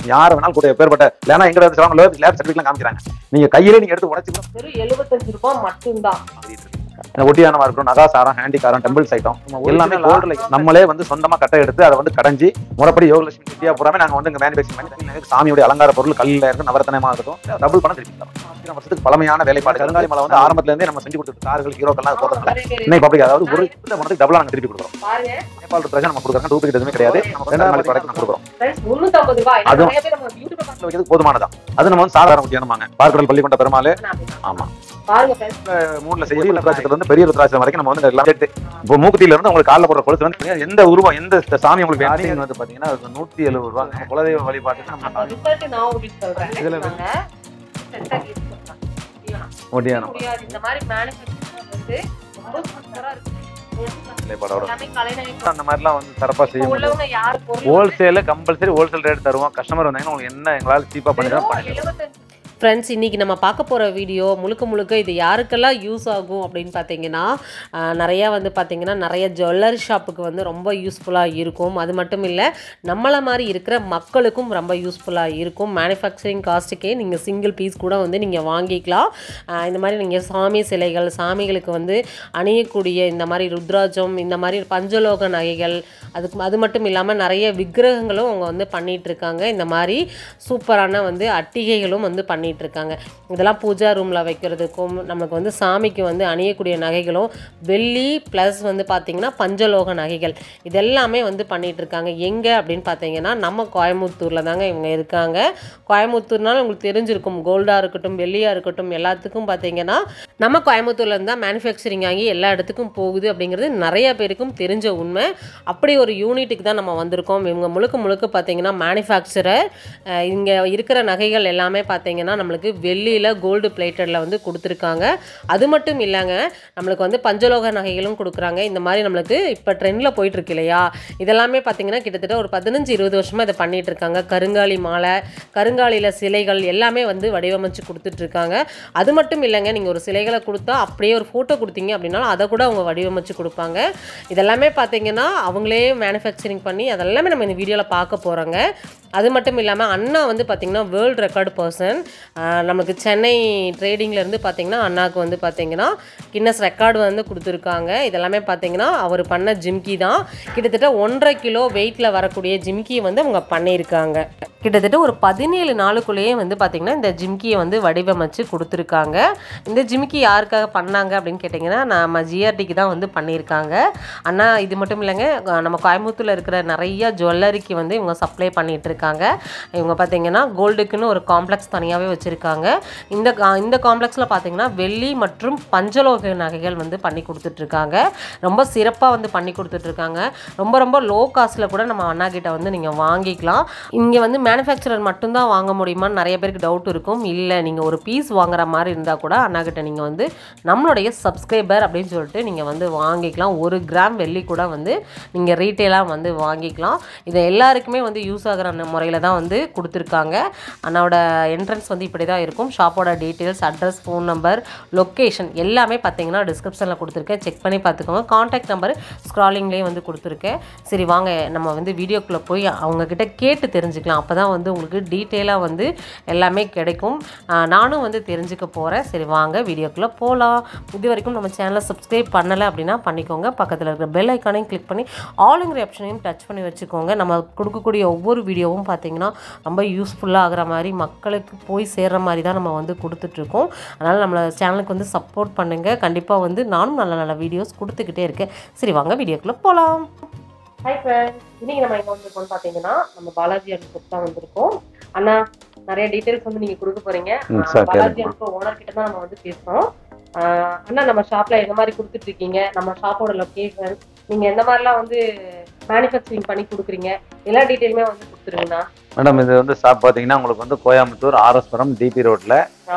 யார் வேணாலும் கூட பேர்பட்ட ஏன்னா எங்க லேப் சர்டிஃபிகேட்லாம் காமிக்கிறாங்க நீங்க கையிலே நீங்க எடுத்து உடச்சு கூட வெறும் எழுபத்தஞ்சு ரூபாய் மட்டும்தான் இந்த ஒட்டியானமா இருக்கட்டும் நகாசாரம் ஹேண்டிகாரம் டெம்பிள்ஸ் ஐட்டம் எல்லாமே கோல்டுல நம்மளே வந்து சொந்தமா கட்டை எடுத்து அதை வந்து கடைஞ்சி முறைப்படி யோகலட்சுமி இந்தியா பூராமே நாங்க வந்து இங்க மேனுபேக்சர் பண்ணி தனி சாமியோட அலங்கார பொருள் கல்லில் இருக்கும் நவரத்தனமா இருக்கட்டும் டபுள் பணம் திருப்பி தரோம் ஆயிரம் வருஷத்துக்கு பழமையான வேலைப்பாடு கருங்காலி மலை வந்து ஆரம்பத்துல இருந்தே நம்ம செஞ்சு கொடுத்துட்டு கார்கள் ஹீரோக்கெல்லாம் போடுறதுல இன்னைக்கு பப்ளிக் அதாவது ஒரு இந்த பணத்துக்கு டபுளா நாங்க திருப்பி கொடுக்குறோம் பாருங்க நேபாள் பிரச்சனை நம்ம கொடுக்குறோம் டூப்ளிகேட் எதுவுமே கிடையாது நம்ம ரெண்டாம் நாளைக்கு வரைக்கும் நம்ம கொடுக்குறோம் ஃப்ரெண்ட்ஸ் முன்னூத்தி ஐம்பது ரூபாய் ஏன்னா அதுவும் நிறைய பேர் நம்ம யூடியூப்ல வீட்டுல வைக்கிறதுக்கு போதுமானதான் அது நம்ம வந்து சாதாரண ஒட்டியானமாங்க பார்க்கடல் பள்ளிக்கொண்ட பெருமாள் பார்க்கலாம் ஆமா பாருங்க ஃப்ரெண்ட்ஸ் மூணுல செய்ய ருத்ராட்சத்துல இருந்து பெரிய ருத்ராட்சம் வரைக்கும் நம்ம வந்து எல்லாம் சேர்த்து இப்போ மூக்குத்தியில இருந்து உங்களுக்கு காலில் போடுற கொழுத்து வந்து எந்த உருவம் எந்த சாமி உங்களுக்கு வேணும் வந்து பாத்தீங்கன்னா அது நூத்தி எழுபது ரூபாங்க குலதெய்வ வழிபாட்டுக்கு அந்த நம்ம ரிசல்ட் நான் உங்களுக்கு சொல்றேன் இதுல நாங்க set ஆ gift கொடுத்தோம். சரியா? ஒட்டியானம் முடியாது இந்த மாதிரி மேனுஃபேக்சரிங் வந்து ரொம்ப சூப்பரா இருக்கு நிலைப்பாடோட எல்லாமே கலைநயம் அந்த மாதிரிலாம் வந்து சிறப்பா செய்ய முடியும் உள்ளவங்க யார் பொருள் ஹோல்சேல கம்பல்சரி ஹோல்சேல் ரேட் தருவோம் கஸ்டமர் வந்தாங்கன்னா உங்களுக்கு என்ன எங்களால சீப்பா பண்ணி தான் பண்ணி எழுபத்தஞ்சு ஃப்ரெண்ட்ஸ் இன்றைக்கி நம்ம பார்க்க போகிற வீடியோ முழுக்க முழுக்க இது யாருக்கெல்லாம் யூஸ் ஆகும் அப்படின்னு பார்த்தீங்கன்னா ஆஹ், நிறையா வந்து பார்த்தீங்கன்னா நிறைய ஜுவல்லரி ஷாப்புக்கு வந்து ரொம்ப யூஸ்ஃபுல்லாக இருக்கும் அது மட்டும் இல்லை நம்மளை மாதிரி இருக்கிற மக்களுக்கும் ரொம்ப யூஸ்ஃபுல்லாக இருக்கும் மேனுஃபேக்சரிங் காஸ்ட்டுக்கே நீங்கள் சிங்கிள் பீஸ் கூட வந்து நீங்கள் வாங்கிக்கலாம் ஆஹ், இந்த மாதிரி நீங்கள் சாமி சிலைகள் சாமிகளுக்கு வந்து அணியக்கூடிய இந்த மாதிரி ருத்ராஜம் இந்த மாதிரி பஞ்சலோக நகைகள் அதுக்கு அது மட்டும் இல்லாமல் நிறைய விக்கிரகங்களும் அவங்க வந்து பண்ணிட்டு இருக்காங்க இந்த மாதிரி சூப்பரான வந்து அட்டிகைகளும் வந்து பண்ணிட்டு இருக்காங்க இதெல்லாம் பூஜா ரூமில் வைக்கிறதுக்கும் நமக்கு வந்து சாமிக்கு வந்து அணியக்கூடிய நகைகளும் வெள்ளி ப்ளஸ் வந்து பார்த்திங்கன்னா பஞ்சலோக நகைகள் இதெல்லாமே வந்து பண்ணிட்டு இருக்காங்க எங்கே அப்படின்னு பார்த்தீங்கன்னா நம்ம கோயம்புத்தூரில் தாங்க இவங்க இருக்காங்க கோயம்புத்தூர்னால உங்களுக்கு தெரிஞ்சிருக்கும் கோல்டாக இருக்கட்டும் வெள்ளியாக இருக்கட்டும் எல்லாத்துக்கும் பார்த்தீங்கன்னா நம்ம கோயம்புத்தூர்ல இருந்து தான் மேனுஃபேக்சரிங் ஆகி எல்லா இடத்துக்கும் போகுது அப்படிங்கிறது நிறைய பேருக்கும் தெரிஞ்ச உண்மை அப்படி ஒரு யூனிட்டுக்கு தான் நம்ம வந்திருக்கோம் இவங்க முழுக்க முழுக்க பார்த்தீங்கன்னா மேனுஃபேக்சரர் இங்கே இருக்கிற நகைகள் எல்லாமே பார்த்தீங்கன்னா நம்மளுக்கு வெள்ளியில் கோல்டு பிளேட்டடில் வந்து கொடுத்துருக்காங்க அது மட்டும் இல்லைங்க நம்மளுக்கு வந்து பஞ்சலோக நகைகளும் கொடுக்குறாங்க இந்த மாதிரி நம்மளுக்கு இப்போ ட்ரெண்டில் போயிட்டுருக்கு இல்லையா இதெல்லாமே பார்த்தீங்கன்னா கிட்டத்தட்ட ஒரு பதினஞ்சு இருபது வருஷமாக இதை பண்ணிட்டு இருக்காங்க கருங்காலி மாலை கருங்காலியில் சிலைகள் எல்லாமே வந்து வடிவமைச்சு கொடுத்துட்ருக்காங்க அது மட்டும் இல்லைங்க நீங்கள் ஒரு சிலைகளை கொடுத்தா அப்படியே ஒரு ஃபோட்டோ கொடுத்தீங்க அப்படின்னாலும் அதை கூட அவங்க வடிவமைச்சு கொடுப்பாங்க இதெல்லாமே பார்த்தீங்கன்னா அவங்களே மேனுஃபேக்சரிங் பண்ணி அதெல்லாமே நம்ம இந்த வீடியோவில் பார்க்க போகிறோங்க அது மட்டும் இல்லாமல் அண்ணா வந்து பார்த்திங்கன்னா வேர்ல்டு ரெக்கார்டு பர்சன் நமக்கு சென்னை ட்ரேடிங்லேருந்து பார்த்தீங்கன்னா அண்ணாவுக்கு வந்து பார்த்தீங்கன்னா கின்னஸ் ரெக்கார்டு வந்து கொடுத்துருக்காங்க இதெல்லாமே பார்த்தீங்கன்னா அவர் பண்ண ஜிம்கி தான் கிட்டத்தட்ட ஒன்றரை கிலோ வெயிட்டில் வரக்கூடிய ஜிம்கியை வந்து அவங்க பண்ணியிருக்காங்க கிட்டத்தட்ட ஒரு பதினேழு நாளுக்குள்ளேயே வந்து பார்த்திங்கன்னா இந்த ஜிம்கியை வந்து வடிவமைச்சு கொடுத்துருக்காங்க இந்த ஜிம்கி யாருக்காக பண்ணாங்க அப்படின்னு கேட்டிங்கன்னா நம்ம ஜிஆர்டிக்கு தான் வந்து பண்ணியிருக்காங்க அண்ணா இது மட்டும் இல்லைங்க அஹ் நம்ம கோயம்புத்தூரில் இருக்கிற நிறைய ஜுவல்லரிக்கு வந்து இவங்க சப்ளை பண்ணிட்டு இருக்காங்க இவங்க பார்த்தீங்கன்னா கோல்டுக்குன்னு ஒரு காம்ப்ளெக்ஸ் தனியாகவே வச்சுருக்காங்க இந்த கா- இந்த காம்ப்ளெக்ஸில் பார்த்தீங்கன்னா வெள்ளி மற்றும் பஞ்சலோக நகைகள் வந்து பண்ணி கொடுத்துட்ருக்காங்க ரொம்ப சிறப்பாக வந்து பண்ணி கொடுத்துட்ருக்காங்க ரொம்ப ரொம்ப லோ காஸ்ட்டில் கூட நம்ம அண்ணா கிட்ட வந்து நீங்கள் வாங்கிக்கலாம் இங்கே வந்து மேனுஃபேக்சரர் மட்டும்தான் வாங்க முடியுமான்னு நிறைய பேருக்கு டவுட் இருக்கும் இல்லை நீங்கள் ஒரு பீஸ் வாங்குற மாதிரி இருந்தால் கூட அண்ணா கிட்ட நீங்கள் வந்து நம்மளுடைய சப்ஸ்கிரைபர் அப்படின்னு சொல்லிட்டு நீங்கள் வந்து வாங்கிக்கலாம் ஒரு கிராம் வெள்ளி கூட வந்து நீங்கள் ரீட்டெயிலாக வந்து வாங்கிக்கலாம் இது எல்லாருக்குமே வந்து யூஸ் ஆகிற முறையில் தான் வந்து கொடுத்துருக்காங்க அண்ணாவோட என்ட்ரன்ஸ் வந்து இப்படி தான் இருக்கும் ஷாப்போட details address phone number location எல்லாமே பார்த்தீங்கன்னா டிஸ்கிரிப்ஷனில் கொடுத்துருக்கேன் செக் பண்ணி பார்த்துக்கோங்க காண்டாக்ட் நம்பர் ஸ்க்ராலிங்லேயே வந்து கொடுத்துருக்கேன் சரி வாங்க நம்ம வந்து வீடியோக்குள்ளே போய் அவங்கக்கிட்ட கேட்டு தெரிஞ்சுக்கலாம் அப்போ தான் வந்து உங்களுக்கு டீட்டெயிலாக வந்து எல்லாமே கிடைக்கும் ஆஹ் நானும் வந்து தெரிஞ்சுக்க போகிறேன் சரி வாங்க வீடியோக்குள்ளே போகலாம் இது வரைக்கும் நம்ம சேனலை சப்ஸ்கிரைப் பண்ணலை அப்படின்னா பண்ணிக்கோங்க பக்கத்தில் இருக்கிற பெல் ஐக்கானையும் கிளிக் பண்ணி ஆளுங்கிற ஆப்ஷனையும் டச் பண்ணி வச்சுக்கோங்க நம்ம கொடுக்கக்கூடிய ஒவ்வொரு வீடியோவும் பார்த்தீங்கன்னா ரொம்ப யூஸ்ஃபுல்லாக ஆகிற மாதிரி மக்களுக்கு போய் சேர்ற மாதிரி தான் நம்ம வந்து கொடுத்துட்ருக்கோம் அதனால் நம்மளை சேனலுக்கு வந்து சப்போர்ட் பண்ணுங்கள் கண்டிப்பாக வந்து நானும் நல்ல நல்ல வீடியோஸ் கொடுத்துக்கிட்டே இருக்கேன் சரி வாங்க வீடியோக்குள்ளே போகலாம் ஹாய் ஃப்ரெண்ட்ஸ் இன்னைக்கு நம்ம எங்க வந்திருக்கோம்னு பாத்தீங்கன்னா நம்ம பாலாஜி அனுப்புக்கு தான் வந்திருக்கோம் அண்ணா நிறைய டீடைல்ஸ் வந்து நீங்க கொடுக்க போறீங்க ம், ஆஹ் sir, பாலாஜி கேளுங்க. அனுப்பு ஓனர் கிட்ட தான் நம்ம வந்து பேசுறோம் ஆஹ் அண்ணா நம்ம ஷாப்ல எந்த மாதிரி கொடுத்துட்டு இருக்கீங்க நம்ம ஷாப்போட லொகேஷன் நீங்க எந்த மாதிரிலாம் வந்து மேனுஃபேக்சரிங் பண்ணி கொடுக்குறீங்க எல்லா டீட்டெயிலுமே வந்து கொடுத்துருங்கண்ணா மேடம் இது வந்து ஷாப் பார்த்தீங்கன்னா உங்களுக்கு வந்து கோயம்புத்தூர் ஆர்எஸ்புரம் டிபி ரோட்ல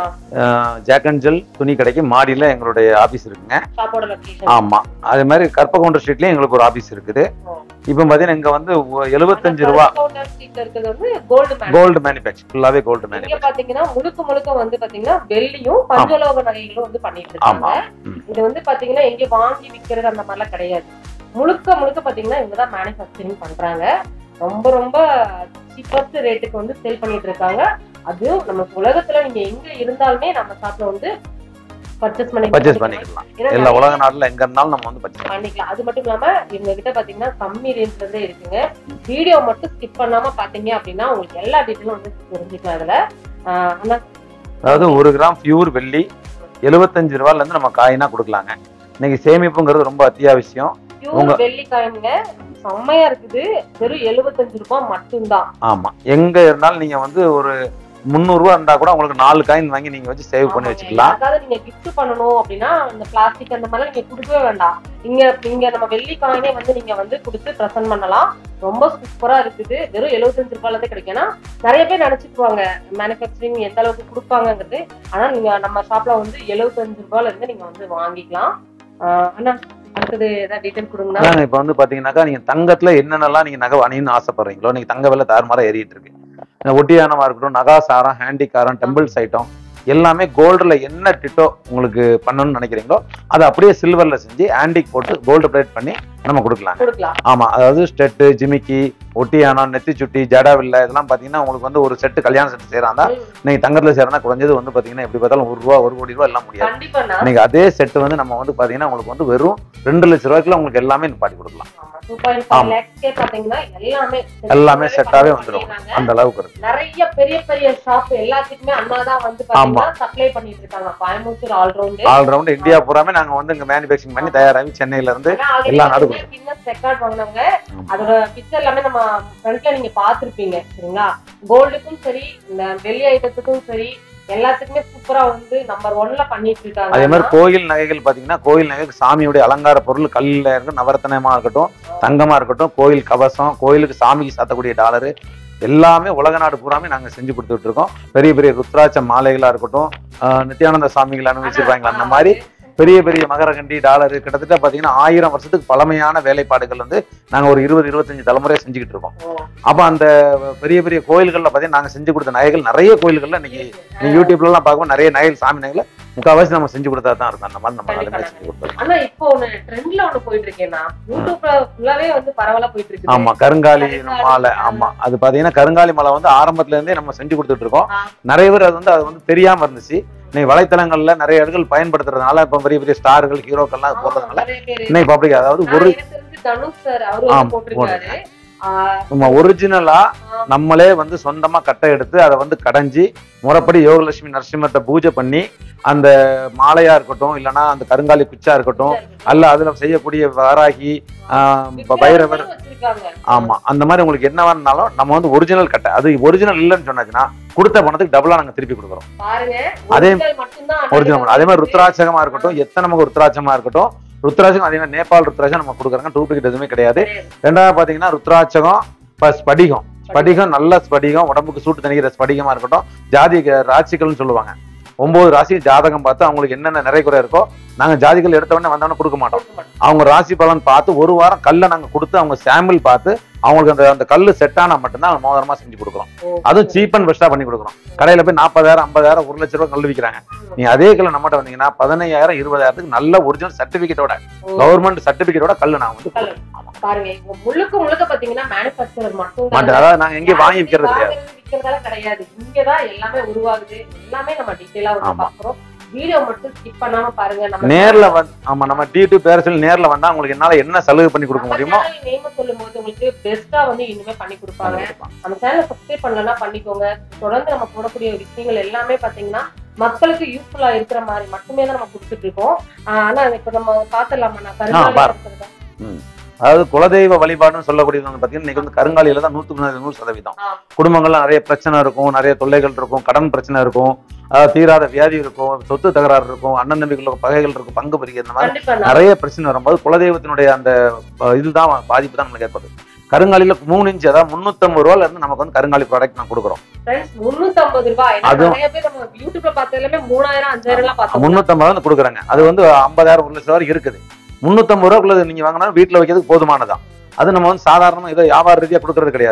ஜாக்கன்ஜல் துணி கடைக்கு மாடியில் எங்களுடைய ஆஃபீஸ் இருக்குங்க ஷாப்போட லொகேஷன் ஆமா அதே மாதிரி கற்பகவுண்டர் ஸ்ட்ரீட்லயும் எங்களுக்கு ஒரு ஆஃபீஸ் இருக்குது இப்போ பார்த்தீங்கன்னா இங்க வந்து ஒ- எழுபத்தஞ்சு ரூபா ஸ்ட்ரீட்ல இருக்கிறது வந்து கோல்டு மேன் கோல்டு மேனுஃபேக்சர் ஃபுல்லாவே கோல்டு இங்க மேனுஃபேக்சர் பாத்தீங்கன்னா முழுக்க முழுக்க வந்து பாத்தீங்கன்னா வெள்ளியும் பஞ்சலோக நகைகளும் வந்து பண்ணிட்டு ஆமா இருக்காங்க ம். இது வந்து பாத்தீங்கன்னா எங்க வாங்கி விக்கிறது அந்த மாதிரிலாம் கிடையாது முழுக்க முழுக்க பாத்தீங்கன்னா இவங்க தான் மேனுஃபேக்சரிங் பண்றாங்க ரொம்ப ரொம்ப சீப்பஸ்ட் ரேட்டுக்கு வந்து சேல் பண்ணிட்டு இருக்காங்க அதுவும் நம்ம உலகத்துல நீங்க எங்க இருந்தாலுமே நம்ம ஷாப்ல வந்து பர்ச்சேஸ் பண்ணி பர்ச்சேஸ் பண்ணிக்கலாம் ஏன்னா எல்லா உலக நாட்டுல எங்க இருந்தாலும் நம்ம வந்து பர்ச்சேஸ் பண்ணிக்கலாம் அது மட்டும் இல்லாம இவங்க கிட்ட பாத்தீங்கன்னா கம்மி ரேஞ்ச்ல இருந்தே இருக்குங்க வீடியோ மட்டும் ஸ்கிப் பண்ணாம பாத்தீங்க அப்படின்னா உங்களுக்கு எல்லா டீட்டெயிலும் வந்து தெரிஞ்சுக்கலாம் அதுல ஆஹ் ஆனா அதாவது ஒரு கிராம் பியூர் வெள்ளி எழுபத்தஞ்சு ரூபாயில இருந்து நம்ம காயினா கொடுக்கலாங்க இன்னைக்கு சேமிப்புங்கிறது ரொம்ப அத்தியாவசியம் பியூர் உங்க- வெள்ளி காயினுங்க செம்மையா இருக்குது வெறும் எழுபத்தஞ்சு ரூபாய் மட்டும்தான் ஆமா எங்க இருந்தாலும் நீங்க வந்து ஒரு முந்நூறு ரூபா இருந்தா கூட உங்களுக்கு நாலு காயின் வாங்கி நீங்க வச்சு சேவ் பண்ணி ஆமாங்க. வச்சுக்கலாம் யாருக்காவது நீங்க gift பண்ணணும் அப்படின்னா இந்த பிளாஸ்டிக் அந்த மாதிரி நீங்க கொடுக்கவே வேண்டாம் இங்க இங்க நம்ம வெள்ளி காயினே வந்து நீங்க வந்து கொடுத்து ப்ரெசென்ட் பண்ணலாம் ரொம்ப சூப்பரா இருக்குது வெறும் எழுபத்தஞ்சு ரூபாயில இருந்து கிடைக்கும்னா நிறைய பேர் நினைச்சுக்குவாங்க மேனுஃபேக்சரிங் எந்த அளவுக்கு கொடுப்பாங்கங்கிறது ஆனா நீங்க நம்ம ஷாப்ல வந்து எழுபத்தஞ்சு ரூபாயில இருந்து நீங்க வந்து வாங்கிக்கலாம் ஆஹ் அண்ணா அடுத்தது ஏதாவது டீட்டெயில் கொடுங்கண்ணா அதாங்க இப்ப வந்து பாத்தீங்கன்னாக்கா நீங்க தங்கத்துல என்னென்னலாம் நீங்க நகை அணியணும்னு ஆசைப்படுறீங்களோ நீங்க தங்க விலை தாறுமாறா ஏறிட்டு இருக்கு இந்த ஒட்டியானமா இருக்கட்டும் நகாசாரம் ஹேண்டிகாரம் டெம்பிள்ஸ் ஐட்டம் எல்லாமே கோல்டுல என்ன டிட்டோ உங்களுக்கு பண்ணணும்னு நினைக்கிறீங்களோ அதை அப்படியே சில்வர்ல செஞ்சு ஆன்டிக் போட்டு கோல்டு பிளேட் பண்ணி நம்ம கொடுக்கலாம் கொடுக்கலாம் ஆமா அதாவது ஸ்டெட்டு ஜிமிக்கி ஒட்டியானம் நெத்தி சுட்டி ஜடாவில்லை இதெல்லாம் பாத்தீங்கன்னா உங்களுக்கு வந்து ஒரு செட்டு கல்யாண செட்டு செய்யறாங்க ம், நீங்க தங்கத்துல சேரனா குறைஞ்சது வந்து பாத்தீங்கன்னா எப்படி பார்த்தாலும் ஒரு ரூபா ஒரு கோடி ரூபா எல்லாம் முடியாது கண்டிப்பாண்ணா இன்னைக்கு அதே செட்டு வந்து நம்ம வந்து பாத்தீங்கன்னா உங்களுக்கு வந்து வெறும் ரெண்டு லட்ச ரூபாய்க்குள்ள உங்களுக்கு எல்லாமே நிப்பாட்டி கொடுக்கலாம் டூ பாயிண்ட் ஃபைவ் ஆமா. லேக்ஸ்க்கே பாத்தீங்கன்னா எல்லாமே எல்லாமே செட்டாவே வந்துடும் பண்ணிடுறாங்க. அந்த அளவுக்கு இருக்கு நிறைய பெரிய பெரிய ஷாப் எல்லாத்துக்குமே அண்ணா தான் வந்து பாத்தீங்கன்னா சப்ளை பண்ணிட்டு இருக்காங்க கோயம்புத்தூர் ஆல்ரவுண்டு ஆல்ரவுண்ட் இந்தியா பூராமே நாங்க வந்து இங்க மேனுபேக்சரிங் பண்ணி தயாராகி சென்னையில இருந்து எல்லா நாடும் கின்னஸ் ரெக்கார்ட் வாங்கினவங்க ஆமா. அதோட பிக்சர் எல்லாமே நம்ம ஃப்ரண்ட்ல நீங்க பாத்திருப்பீங்க சரிங்களா கோல்டுக்கும் சரி இந்த வெள்ளி ஐட்டத்துக்கும் சரி எல்லாத்துக்குமே சூப்பரா வந்து நம்பர் ஒன்ல பண்ணிட்டு இருக்காங்க அதே மாதிரி கோயில் நகைகள் பாத்தீங்கன்னா கோயில் நகைக்கு சாமியுடைய அலங்கார பொருள் கல்லில் இருக்கட்டும் நவரத்தனமா இருக்கட்டும் தங்கமா இருக்கட்டும் கோயில் கவசம் கோயிலுக்கு சாமிக்கு சாத்தக்கூடிய டாலரு எல்லாமே உலக நாடு பூராமே நாங்க செஞ்சு கொடுத்துட்டு இருக்கோம் பெரிய பெரிய ருத்ராட்ச மாலைகளா இருக்கட்டும் ஆஹ் நித்யானந்த சாமிகள் அனுபவிச்சிருப்பாங்களா அந்த மாதிரி பெரிய பெரிய மகரகண்டி டாலரு கிட்டத்தட்ட பாத்தீங்கன்னா ஆயிரம் வருஷத்துக்கு பழமையான வேலைப்பாடுகள் வந்து நாங்க ஒரு இருபது இருபத்தஞ்சு தலைமுறையா செஞ்சுக்கிட்டு இருக்கோம் ஓ, அப்ப அந்த பெரிய பெரிய கோயில்கள்ல பாத்தீங்கன்னா நாங்க செஞ்சு கொடுத்த நகைகள் நிறைய கோயில்கள்ல இன்னைக்கு நீங்க யூடியூப்ல எல்லாம் பார்க்கும்போது நிறைய நகைகள் சாமி நகைகளை முக்கால்வாசி நம்ம செஞ்சு கொடுத்தா தான் இருக்கும் அந்த மாதிரி நம்ம நாளுமே செஞ்சு கொடுத்தோம் ஆனா இப்போ ஒண்ணு ட்ரெண்ட்ல ஒண்ணு போயிட்டு இருக்கேன்னா யூடியூப்ல ஃபுல்லாவே வந்து பரவலா போயிட்டு இருக்கு ஆமா கருங்காலி கருங்காலி மாலை மாலை. ஆமா அது பாத்தீங்கன்னா கருங்காலி மாலை வந்து ஆரம்பத்துல இருந்தே நம்ம செஞ்சு கொடுத்துட்டு இருக்கோம் ஆ. நிறைய பேர் அது வந்து அது வந்து தெரியாம இருந்துச்சு இன்னைக்கு வலைத்தளங்கள்ல நிறைய இடங்கள் பயன்படுத்துறதுனால இப்ப பெரிய பெரிய ஸ்டார்கள் ஹீரோக்கள்லாம் போடுறதுனால நிறைய பேரு இன்னைக்கு பப்ளிக் அதாவது நான் ஒரு எனக்கு தெரிஞ்சு தனுஷ் சார் அவரு ஆமா, வந்து போட்டிருக்காரு ஆஹ் நம்ம ஒரிஜினலா ஆஹ் நம்மளே வந்து சொந்தமா கட்டை எடுத்து அதை வந்து கடைஞ்சி முறைப்படி யோகலட்சுமி நரசிம்மத்தை பூஜை பண்ணி அந்த மாலையா இருக்கட்டும் இல்லைன்னா அந்த கருங்காலி குச்சா இருக்கட்டும் அல்ல அதுல செய்யக்கூடிய வாராகி ஆஹ் ப- பைரவர் விக்கிரகங்களும் வச்சிருக்காங்க. ஆமா அந்த மாதிரி உங்களுக்கு என்ன வேணாலும் நம்ம வந்து ஒரிஜினல் கட்டை அது ஒரிஜினல் இல்லைன்னு சொன்னாச்சுன்னா கொடுத்த பணத்துக்கு டபுளா நாங்க திருப்பி கொடுக்குறோம் பாருங்க அதே- original மட்டும்தான் ஒரிஜினல் அதே மாதிரி ருத்ராட்சகமா இருக்கட்டும் எத்தனை நமக்கு ருத்ராட்சமா இருக்கட்டும் ருத்ராட்சகம் அதே மாதிரி நேபாள் ருத்ராட்சம் நம்ம கொடுக்குறாங்க டூப்ளிகேட் எதுவுமே கிடையாது ரெண்டாவது பாத்தீங்கன்னா ருத்ராட்சகம் plus ஸ்படிகம் ஸ்படிகம் நல்ல ஸ்படிகம் உடம்புக்கு சூட்டு தணிக்கிற ஸ்படிகமா இருக்கட்டும் ஜாதி க- ராசிகள்னு சொல்லுவாங்க ஒன்பது ராசி ஜாதகம் பார்த்து அவங்களுக்கு என்னென்ன நிறை குறை இருக்கோ நாங்க ஜாதிகள் எடுத்த உடனே வந்தவொடனே கொடுக்க மாட்டோம் கொடுக்க மாட்டோம். அவங்க ராசி பலன் பார்த்து ஒரு வாரம் கல்லை நாங்க கொடுத்து அவங்க சாம்பிள் பார்த்து அவங்களுக்கு அந்த அந்த கல்லு செட் ஆனா மட்டும்தான் அவங்க மோதிரமா செஞ்சு கொடுக்குறோம் ஓ, அதுவும் சீப் அண்ட் பெஸ்டா பண்ணி கொடுக்குறோம் கடையில போய் நாற்பதாயிரம் ஐம்பதாயிரம் ஒரு லட்ச ரூபாய் கல் விற்கிறாங்க நீ அதே கல்ல நம்மகிட்ட வந்தீங்கன்னா பதினையாயிரம் இருபதாயிரத்துக்கு நல்ல ஒரிஜினல் சர்டிபிகேட்டோட ஓ, கவர்மெண்ட் சர்டிபிகேட்டோட கல்லு நான் வந்து கல்லு. பாருங்க இவங்க முழுக்க முழுக்க பாத்தீங்கன்னா மேனுபேக்சரர் மட்டும் மாட்டேன் அதாவது நாங்க எங்கேயும் வாங்கி விற்கிறது கிடையாது விற்கிறதால கிடையாது இங்கதான் எல்லாமே உருவாகுது எல்லாமே நம்ம டீட்டெயிலா வந்து ஆமா. பாக்குறோம் வீடியோ மட்டும் ஸ்கிப் பண்ணாம பாருங்க நம்ம நேர்ல வந்து ஆமா நம்ம டி டூ பேர சொல்லி நேர்ல வந்தா உங்களுக்கு என்னால என்ன சலுகை பண்ணி கொடுக்க முடியுமோ நேம் சொல்லும் போது உங்களுக்கு பெஸ்டா வந்து இனிமே பண்ணி கொடுப்பாங்க நம்ம சேனலை சப்ஸ்கிரைப் பண்ணலன்னா பண்ணிக்கோங்க தொடர்ந்து நம்ம போடக்கூடிய விஷயங்கள் எல்லாமே பாத்தீங்கன்னா மக்களுக்கு யூஸ்ஃபுல்லா இருக்கிற மாதிரி மட்டுமே தான் நம்ம கொடுத்துட்டு இருக்கோம் ஆஹ் ஆனா இப்ப நம்ம பாத்துடலாமா நான் கருங்காலி பாரு. படுத்துறதா? அதாவது குலதெய்வ வழிபாடுன்னு சொல்லக்கூடியது வந்து பாத்தீங்கன்னா இன்னைக்கு வந்து கருங்காலியில தான் நூத்துக்கு நூறு சதவீதம் ஆ. குடும்பங்கள்ல நிறைய பிரச்சனை இருக்கும் நிறைய தொல்லைகள் இருக்கும் கடன் பிரச்சனை இருக்கும் அதாவது தீராத வியாதி இருக்கும் சொத்து தகராறு இருக்கும் அண்ணன் தம்பிகளுக்கு பகைகள் இருக்கும் பங்கு பிரிக்க இந்த மாதிரி கண்டிப்பா நான் நிறைய பிரச்சனை வரும்போது குலதெய்வத்தினுடைய அந்த அஹ், இதுதான் பாதிப்பு தான் நமக்கு ஏற்படுது கருங்காலியில மூணு இன்ச்சு அதாவது முன்னூத்தம்பது ரூபாயில இருந்து நமக்கு வந்து கருங்காலி ப்ராடக்ட் நான் கொடுக்குறோம் ஃப்ரெண்ட்ஸ் முன்னூத்தி ஐம்பது ரூபாய் ஏன்னா அதுவும் நிறைய பேர் நம்ம யூடியூப்ல பார்த்த எல்லாமே மூணாயிரம் அஞ்சாயிரம் எல்லாம் பார்த்தோம் முன்னூத்தம்பது வந்து கொடுக்குறாங்க அது வந்து ஐம்பதாயிரம் ஒரு லட்சம் வரைக்கும் இருக்குது முன்னூத்தம்பது ரூபாக்குள்ள நீங்க வாங்கினா வீட்டுல வைக்கிறதுக்கு போதுமானதான் அது நம்ம வந்து சாதாரணமா ஏதோ வியாபார ரீதியா கொடுக்கறது கிடையாது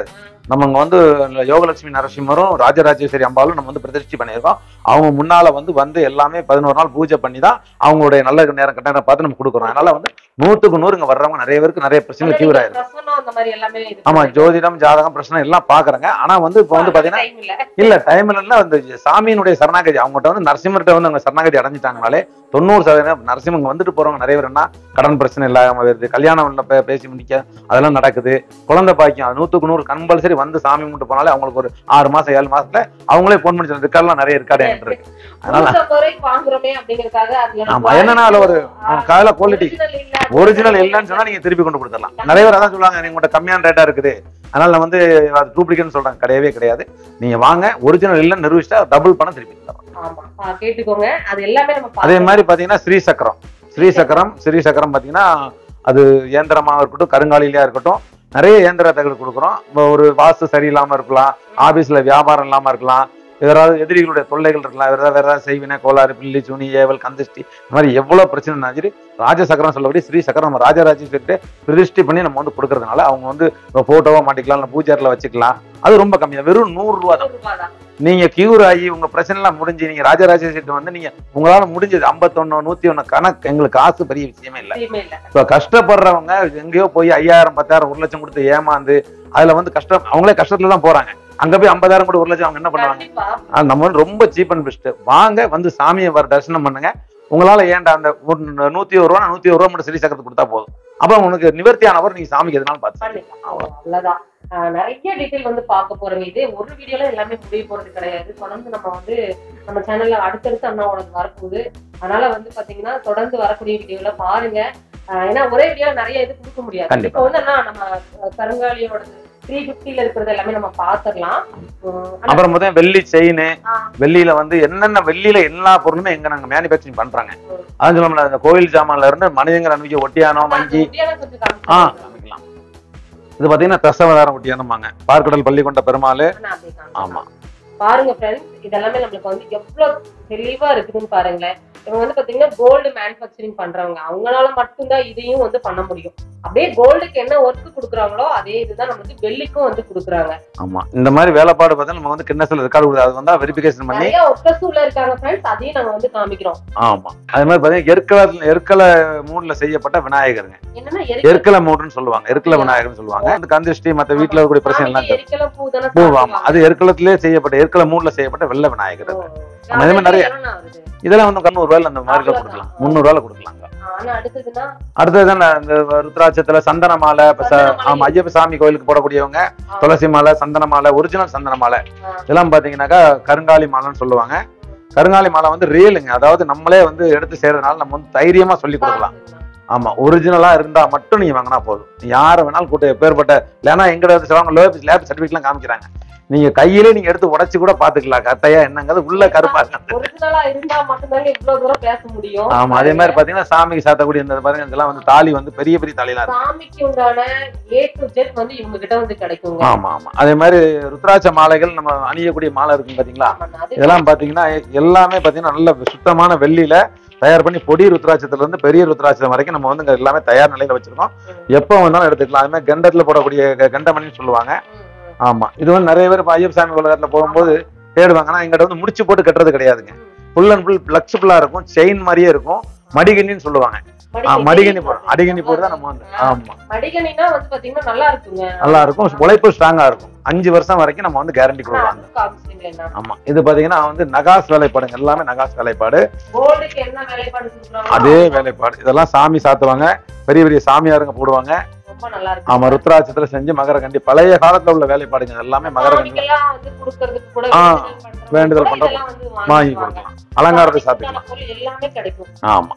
நம்ம இங்க வந்து யோகலட்சுமி நரசிம்மரும் ராஜராஜேஸ்வரி அம்பாலும் நம்ம வந்து பிரதிஷ்டி பண்ணியிருக்கோம் அவங்க முன்னால வந்து வந்து எல்லாமே பதினோரு நாள் பூஜை பண்ணி தான் அவங்களுடைய நல்ல நேரம் கட்ட நேரம் பார்த்து நம்ம கொடுக்குறோம் அதனால வந்து நூத்துக்கு நூறு இங்க வர்றவங்க நிறைய பேருக்கு நிறைய பிரச்சனை கியூர் ஆயிருக்கு பிரசனம் அந்த மாதிரி எல்லாமே இது ஆமா ஜோதிடம் ஜாதகம் பிரச்சனை எல்லாம் பாக்குறாங்க ஆனா வந்து இப்போ வந்து பாத்தீங்கன்னா time இல்ல இல்ல டைம் இல்லைன்னா அந்த சாமியினுடைய சரணாகதி அவங்ககிட்ட வந்து நரசிம்மர்கிட்ட வந்து அவங்க சரணாகதி அடைஞ்சிட்டாங்கனாலே தொண்ணூறு சதவீதம் நரசிம்மங்க வந்துட்டு போறவங்க நிறைய பேர் என்ன கடன் பிரச்சனை இல்லாம வருது கல்யாணம் இல்ல பே- பேசி முடிக்க அதெல்லாம் நடக்குது குழந்தை பாக்கியம் அது நூத்துக்கு நூறு கம்பல்சரி வந்து சாமி கும்பிட்டு போனாலே அவங்களுக்கு ஒரு ஆறு மாசம் ஏழு மாசத்துல அவங்களே போன் பண்ணி சொல்ல ரெக்கார்ட்லாம் நிறைய ரெக்கார்டு என்கிட்ட இருக்கு அதனால நூத்தம்பது ரூபாய்க்கு வாங்குறோமே அப்படிங்கறதுக்காக அது எனக்கு ஆமா என்னன்னா அதுல ஒரு ஆ, கால குவாலிட்டி original இல்ல. ஒரிஜினல் இல்லைன்னு சொன்னா நீங்க திருப்பி கொண்டு கொடுத்துடலாம் நிறைய பேர் அதான் சொல்லுவாங்க நீங்க உங்கள்ட்ட கம்மியான ரேட்டா இருக்குது அதனால நான் வந்து அது டூப்ளிகேட்னு சொல்றாங்க கிடையவே கிடையாது நீங்க வாங்க ஒரிஜினல் இல்லைன்னு நிரூபிச்சா டபுள் பணம் திருப்பி தரலாம் ஆமா ஆ, கேட்டுக்கோங்க அது எல்லாமே நம்ம அதே பார்க்கலாம். மாதிரி பாத்தீங்கன்னா ஸ்ரீ சக்கரம் ஸ்ரீ சக்கரம் ஸ்ரீ சக்கரம் பாத்தீங்கன்னா அது இயந்திரமா இருக்கட்டும் கருங்காலிலையா இருக்கட்டும் நிறைய இயந்திர தகவல் கொடுக்குறோம் இப்போ ஒரு வாஸ்து சரியில்லாம இருக்கலாம் ஆபீஸ்ல வியாபாரம் இல்லாம இருக்கலாம் ஏதாவது எதிரிகளுடைய தொல்லைகள் இருக்கலாம் வேற ஏதாவது வேற ஏதாவது செய்வினை கோளாறு பில்லி சுனி ஏவல் கந்திஷ்டி இந்த மாதிரி எவ்வளவு பிரச்சனை சரி ராஜசக்கரம் சொல்லபடி ஸ்ரீ சக்கரம் நம்ம ராஜராஜேஸ்வரிட்டு பிரதிஷ்டி பண்ணி நம்ம வந்து கொடுக்கறதுனால அவங்க வந்து போட்டோவா மாட்டிக்கலாம் இல்லை பூஜாரில் வச்சுக்கலாம் அது ரொம்ப கம்மியா வெறும் நூறு ரூபா தான் நூறு ரூபாய் தான். நீங்க கியூர் ஆகி உங்க பிரச்சனை எல்லாம் முடிஞ்சு நீங்க ராஜராஜேஸ்வரிட்டு வந்து நீங்க உங்களால முடிஞ்சது ஐம்பத்தொன்னு நூத்தி ஒண்ணு கணக்கு எங்களுக்கு காசு பெரிய விஷயமே இல்லை எதுவுமே இல்ல. இப்போ கஷ்டப்படுறவங்க எங்கேயோ போய் ஐயாயிரம் பத்தாயிரம் ஒரு லட்சம் கொடுத்து ஏமாந்து அதுல வந்து கஷ்டம் அவங்களே கஷ்டத்துல தான் போறாங்க அங்க போய் ஐம்பதாயிரம் கூட ஒரு லட்சம் அவங்க என்ன பண்ணுவாங்க கண்டிப்பா. ஆனா, நம்ம வந்து ரொம்ப சீப் அண்ட் பெஸ்ட் வாங்க வந்து சாமியை வர தரிசனம் பண்ணுங்க உங்களால ஏன்டா அந்த ஒரு நூத்தி ஒரு ரூபா நூத்தி ஒரு ரூபா மட்டும் சிறி சக்கரத்துக்கு கொடுத்தா போதும் அப்ப உனக்கு நிவர்த்தி ஆனவர் நீங்க சாமிக்கு எதுனாலும் பார்த்து பண்ணிக்கலாம். அவ்வளவுதான். ஆ, நிறைய டீடைல் வந்து பார்க்க போறோம் இது ஒரு வீடியோல எல்லாமே முடிய போறது கிடையாது தொடர்ந்து நம்ம வந்து நம்ம சேனல்ல அடுத்தடுத்து அண்ணாவோட வரப்போகுது அதனால வந்து பாத்தீங்கன்னா தொடர்ந்து வரக்கூடிய வீடியோல பாருங்க ஆ, ஏன்னா ஒரே வீடியோ நிறைய இது கொடுக்க முடியாது கண்டிப்பா. இப்போ வந்து அண்ணா நம்ம அஹ், கருங்காலியோட த்ரீ பிப்டில இருக்கிறது எல்லாமே நம்ம பாத்துடலாம் உம், ஆனா, அப்புறம் முதல் வெள்ளி செயின் ஆ, வெள்ளியில வந்து என்னென்ன வெள்ளியில எல்லா பொருளுமே எங்க நாங்க மேனுபேக்சரிங் பண்றாங்க ம். அதான் சொல்லணும்ல அந்த கோயில் ஜாமான்ல இருந்து மனிதங்க அன்னைக்கு ஒட்டியானோ அந்த மஞ்சி முடியான கொஞ்சம் ஆ காமிச்சிருங்க. காமிக்கலாம் இது பாத்தீங்கன்னா தசவதாரம் ஒட்டியானம்பாங்க பார்க்கடல் பள்ளி கொண்ட பெருமாள் அண்ணா, அப்படியே காமிச்சிருங்க. ஆமா பாருங்க ஃப்ரெண்ட்ஸ் இதெல்லாமே நம்மளுக்கு வந்து எவ்வளவு தெளிவா இருக்குதுன்னு பாருங்களேன் இவங்க வந்து பாத்தீங்கன்னா கோல்டு மேனுஃபேக்சரிங் பண்றவங்க அவங்களால மட்டும்தான் இதையும் வந்து பண்ண முடியும் அப்படியே கோல்டுக்கு என்ன ஒர்க் கொடுக்குறாங்களோ அதே இதுதான் நமக்கு வெள்ளிக்கும் வந்து கொடுக்குறாங்க ஆமா இந்த மாதிரி வேலைப்பாடு பார்த்தா நம்ம வந்து கிண்ணஸ்ல ரெக்கார்டு கொடுக்குது அது வந்து வெரிஃபிகேஷன் பண்ணி நிறைய ஒர்க்கர்ஸ் இருக்காங்க ஃப்ரெண்ட்ஸ் அதையும் நாங்க வந்து காமிக்கிறோம் ஆமா அதே மாதிரி பாத்தீங்கன்னா எற்கல எற்கல மூட்ல செய்யப்பட்ட விநாயகருங்க என்னன்னா எற்கல மூடுன்னு சொல்லுவாங்க எற்கல விநாயகர்னு சொல்லுவாங்க அந்த கந்திஷ்டி மத்த வீட்டுல இருக்கக்கூடிய பிரச்சனை எல்லாம் தீரும். எரிக்கல பூ தானே பூ ஆமா அது எற்கலத்திலே செய்யப்பட்ட எற்கல மூட்ல செய்யப்பட்ட வெள்ளை விநாயகர் அது. அதே மாதிரி நிறைய- வருது இதெல்லாம் வந்து கண்ணூறு ரூபாயில அந்த மாதிரி கொடுக்கலாம் முந்நூறு ரூபாயில கொடுக்கலாங்க ஆனா அடுத்ததுன்னா அடுத்தது தான் இந்த ருத்ராட்சத்துல சந்தன மாலை இப்ப ச- சந்தன மாலை. ஆமா ஐயப்ப சாமி கோயிலுக்கு போடக்கூடியவங்க ஆ, துளசி மாலை சந்தன மாலை ஒரிஜினல் சந்தன மாலை ஆ. இதெல்லாம் பாத்தீங்கன்னாக்கா கருங்காலி மாலைன்னு சொல்லுவாங்க கருங்காலி மாலை வந்து ரியலுங்க அதாவது நம்மளே வந்து எடுத்து செய்யறதுனால நம்ம வந்து தைரியமா சொல்லி கொடுக்கலாம் ஆமா ஒரிஜினலா இருந்தா மட்டும் நீங்க வாங்கினா போதும் யாரை வேணாலும் கூட்ட எப்பேற்பட்ட இல்லைன்னா எங்கிட்ட வந்து சிலவங்க லேப் லேப் சர்டிஃபிகேட்லாம் காமிக்கிறாங்க நீங்க கையிலே நீங்க எடுத்து உடைச்சு கூட பாத்துக்கலாம் கத்தையா என்னங்கிறது உள்ள கருப்பா இருக்கு ஒரிஜினலா இருந்தா மட்டும்தாங்க இவ்வளவு தூரம் பேச முடியும் ஆமா அதே மாதிரி பாத்தீங்கன்னா சாமிக்கு சாத்தக்கூடிய இந்த பாருங்க இதெல்லாம் வந்து தாலி வந்து பெரிய பெரிய தாலிலாம் இருக்கு சாமிக்கு உண்டான ஏ டு ஜெட் வந்து இவங்க கிட்ட வந்து கிடைக்குங்க ஆமா ஆமா அதே மாதிரி ருத்ராட்ச மாலைகள் நம்ம அணியக்கூடிய மாலை இருக்கும் பாத்தீங்களா ஆமாண்ணா, அது இதெல்லாம் பாத்தீங்கன்னா எல்லாமே பாத்தீங்கன்னா நல்ல சுத்தமான வெள்ளியில தயார் பண்ணி பொடி ருத்ராட்சத்துல இருந்து பெரிய ருத்ராட்சம் வரைக்கும் நம்ம வந்து இங்க எல்லாமே தயார் நிலையில வச்சிருக்கோம் எப்போ வந்தாலும் எடுத்துக்கலாம் அது மாதிரி கண்டத்துல போடக்கூடிய க- கண்டமணின்னு சொல்லுவாங்க ம், ம். ஆமா இது வந்து நிறைய பேர் இப்ப ஐயப்ப சாமி உலகத்துல போகும்போது தேடுவாங்க ஆனா எங்கிட்ட வந்து முடிச்சு போட்டு கட்டுறது கிடையாதுங்க ஃபுல் அண்ட் ஃபுல் பிளக்சிபிளா இருக்கும் செயின் மாதிரியே இருக்கும் மடிகண்ணின்னு சொல்லுவாங்க ஆ, மடிகண்ணி போடும் அடிகண்ணி போட்டு தான் நம்ம வந்து ஆமா மடிகணினா வந்து பாத்தீங்கன்னா நல்லா இருக்குங்க நல்லா இருக்கும் உழைப்பு ஸ்ட்ராங்கா இருக்கும் அஞ்சு வருஷம் வரைக்கும் நம்ம வந்து கேரண்டி கொடுக்கலாம் அதுவும் காமிச்சிட்டீங்களேண்ணா. ஆமா இது பாத்தீங்கன்னா வந்து நகாஸ் வேலைப்பாடுங்க எல்லாமே நகாஸ் வேலைப்பாடு கோல்டுக்கு என்ன வேலைப்பாடு கொடுக்குறாங்களோ அதே வேலைப்பாடு இதெல்லாம் சாமி சாத்துவாங்க பெரிய பெரிய சாமியாருங்க போடுவாங்க ரொம்ப நல்லா இருக்கு ஆமா ருத்ராட்சத்துல செஞ்சு மகரகண்டி பழைய காலத்துல உள்ள வேலைப்பாடுங்க இது எல்லாமே மகரகண்டி சாமிக்கெல்லாம் வந்து கொடுக்கறதுக்கு கூட ஆ, வேண்டுதல் வேண்டுதல் பண்றவங்க கூட பண்றவங்க இதெல்லாம் வந்து வாங்கி வாங்கிக்குவாங்க. கொடுக்கலாம் அலங்காரத்தை சாமிக்கு சாத்திக்கலாம் உண்டான பொருள் எல்லாமே கிடைக்கும் ஆமா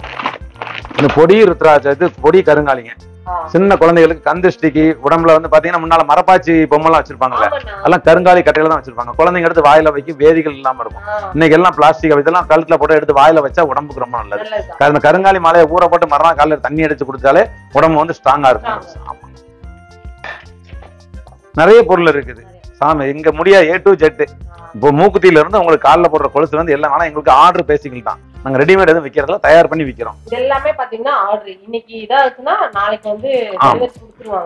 இந்த பொடி ருத்ராட்சம் இது பொடி கருங்காலிங்க ஆ. சின்ன குழந்தைகளுக்கு கந்திஷ்டிக்கு உடம்புல வந்து பாத்தீங்கன்னா முன்னால மரப்பாச்சி பொம்மைலாம் வச்சிருப்பாங்கல்ல ஆமாண்ணா. அதெல்லாம் கருங்காலி கட்டையில தான் வச்சிருப்பாங்க குழந்தைங்க எடுத்து வாயில வைக்க வேதிகள் இல்லாம இருக்கும் ஆ, இன்னைக்கு எல்லாம் பிளாஸ்டிக் இதெல்லாம் கழுத்துல போட்டு எடுத்து வாயில வச்சா உடம்புக்கு ரொம்ப நல்லது நல்லதுதான். அந்த கருங்காலி மாலையை ஊற போட்டு மறுநாள் காலையில தண்ணி அடிச்சு குடிச்சாலே உடம்பு வந்து ஸ்ட்ராங்கா இருக்கும் ஆமா. நிறைய பொருள் இருக்குது சாமி இங்க முடியா ஏ டு ஜெட்டு ஆ. இப்போ மூக்குத்தியில இருந்து உங்களுக்கு காலில் போடுற கொலுசுல இருந்து எல்லாம் ஆனா எங்களுக்கு ஆர்டர் பேசிக்கல் தான் நாங்க ரெடிமேட் எதுவும் விற்கிறதுல தயார் பண்ணி விற்கிறோம் இது எல்லாமே பாத்தீங்கன்னா ஆர்டர் இன்னைக்கு இதா இருக்குன்னா நாளைக்கு வந்து ஆமா. delivery கொடுத்துருவாங்க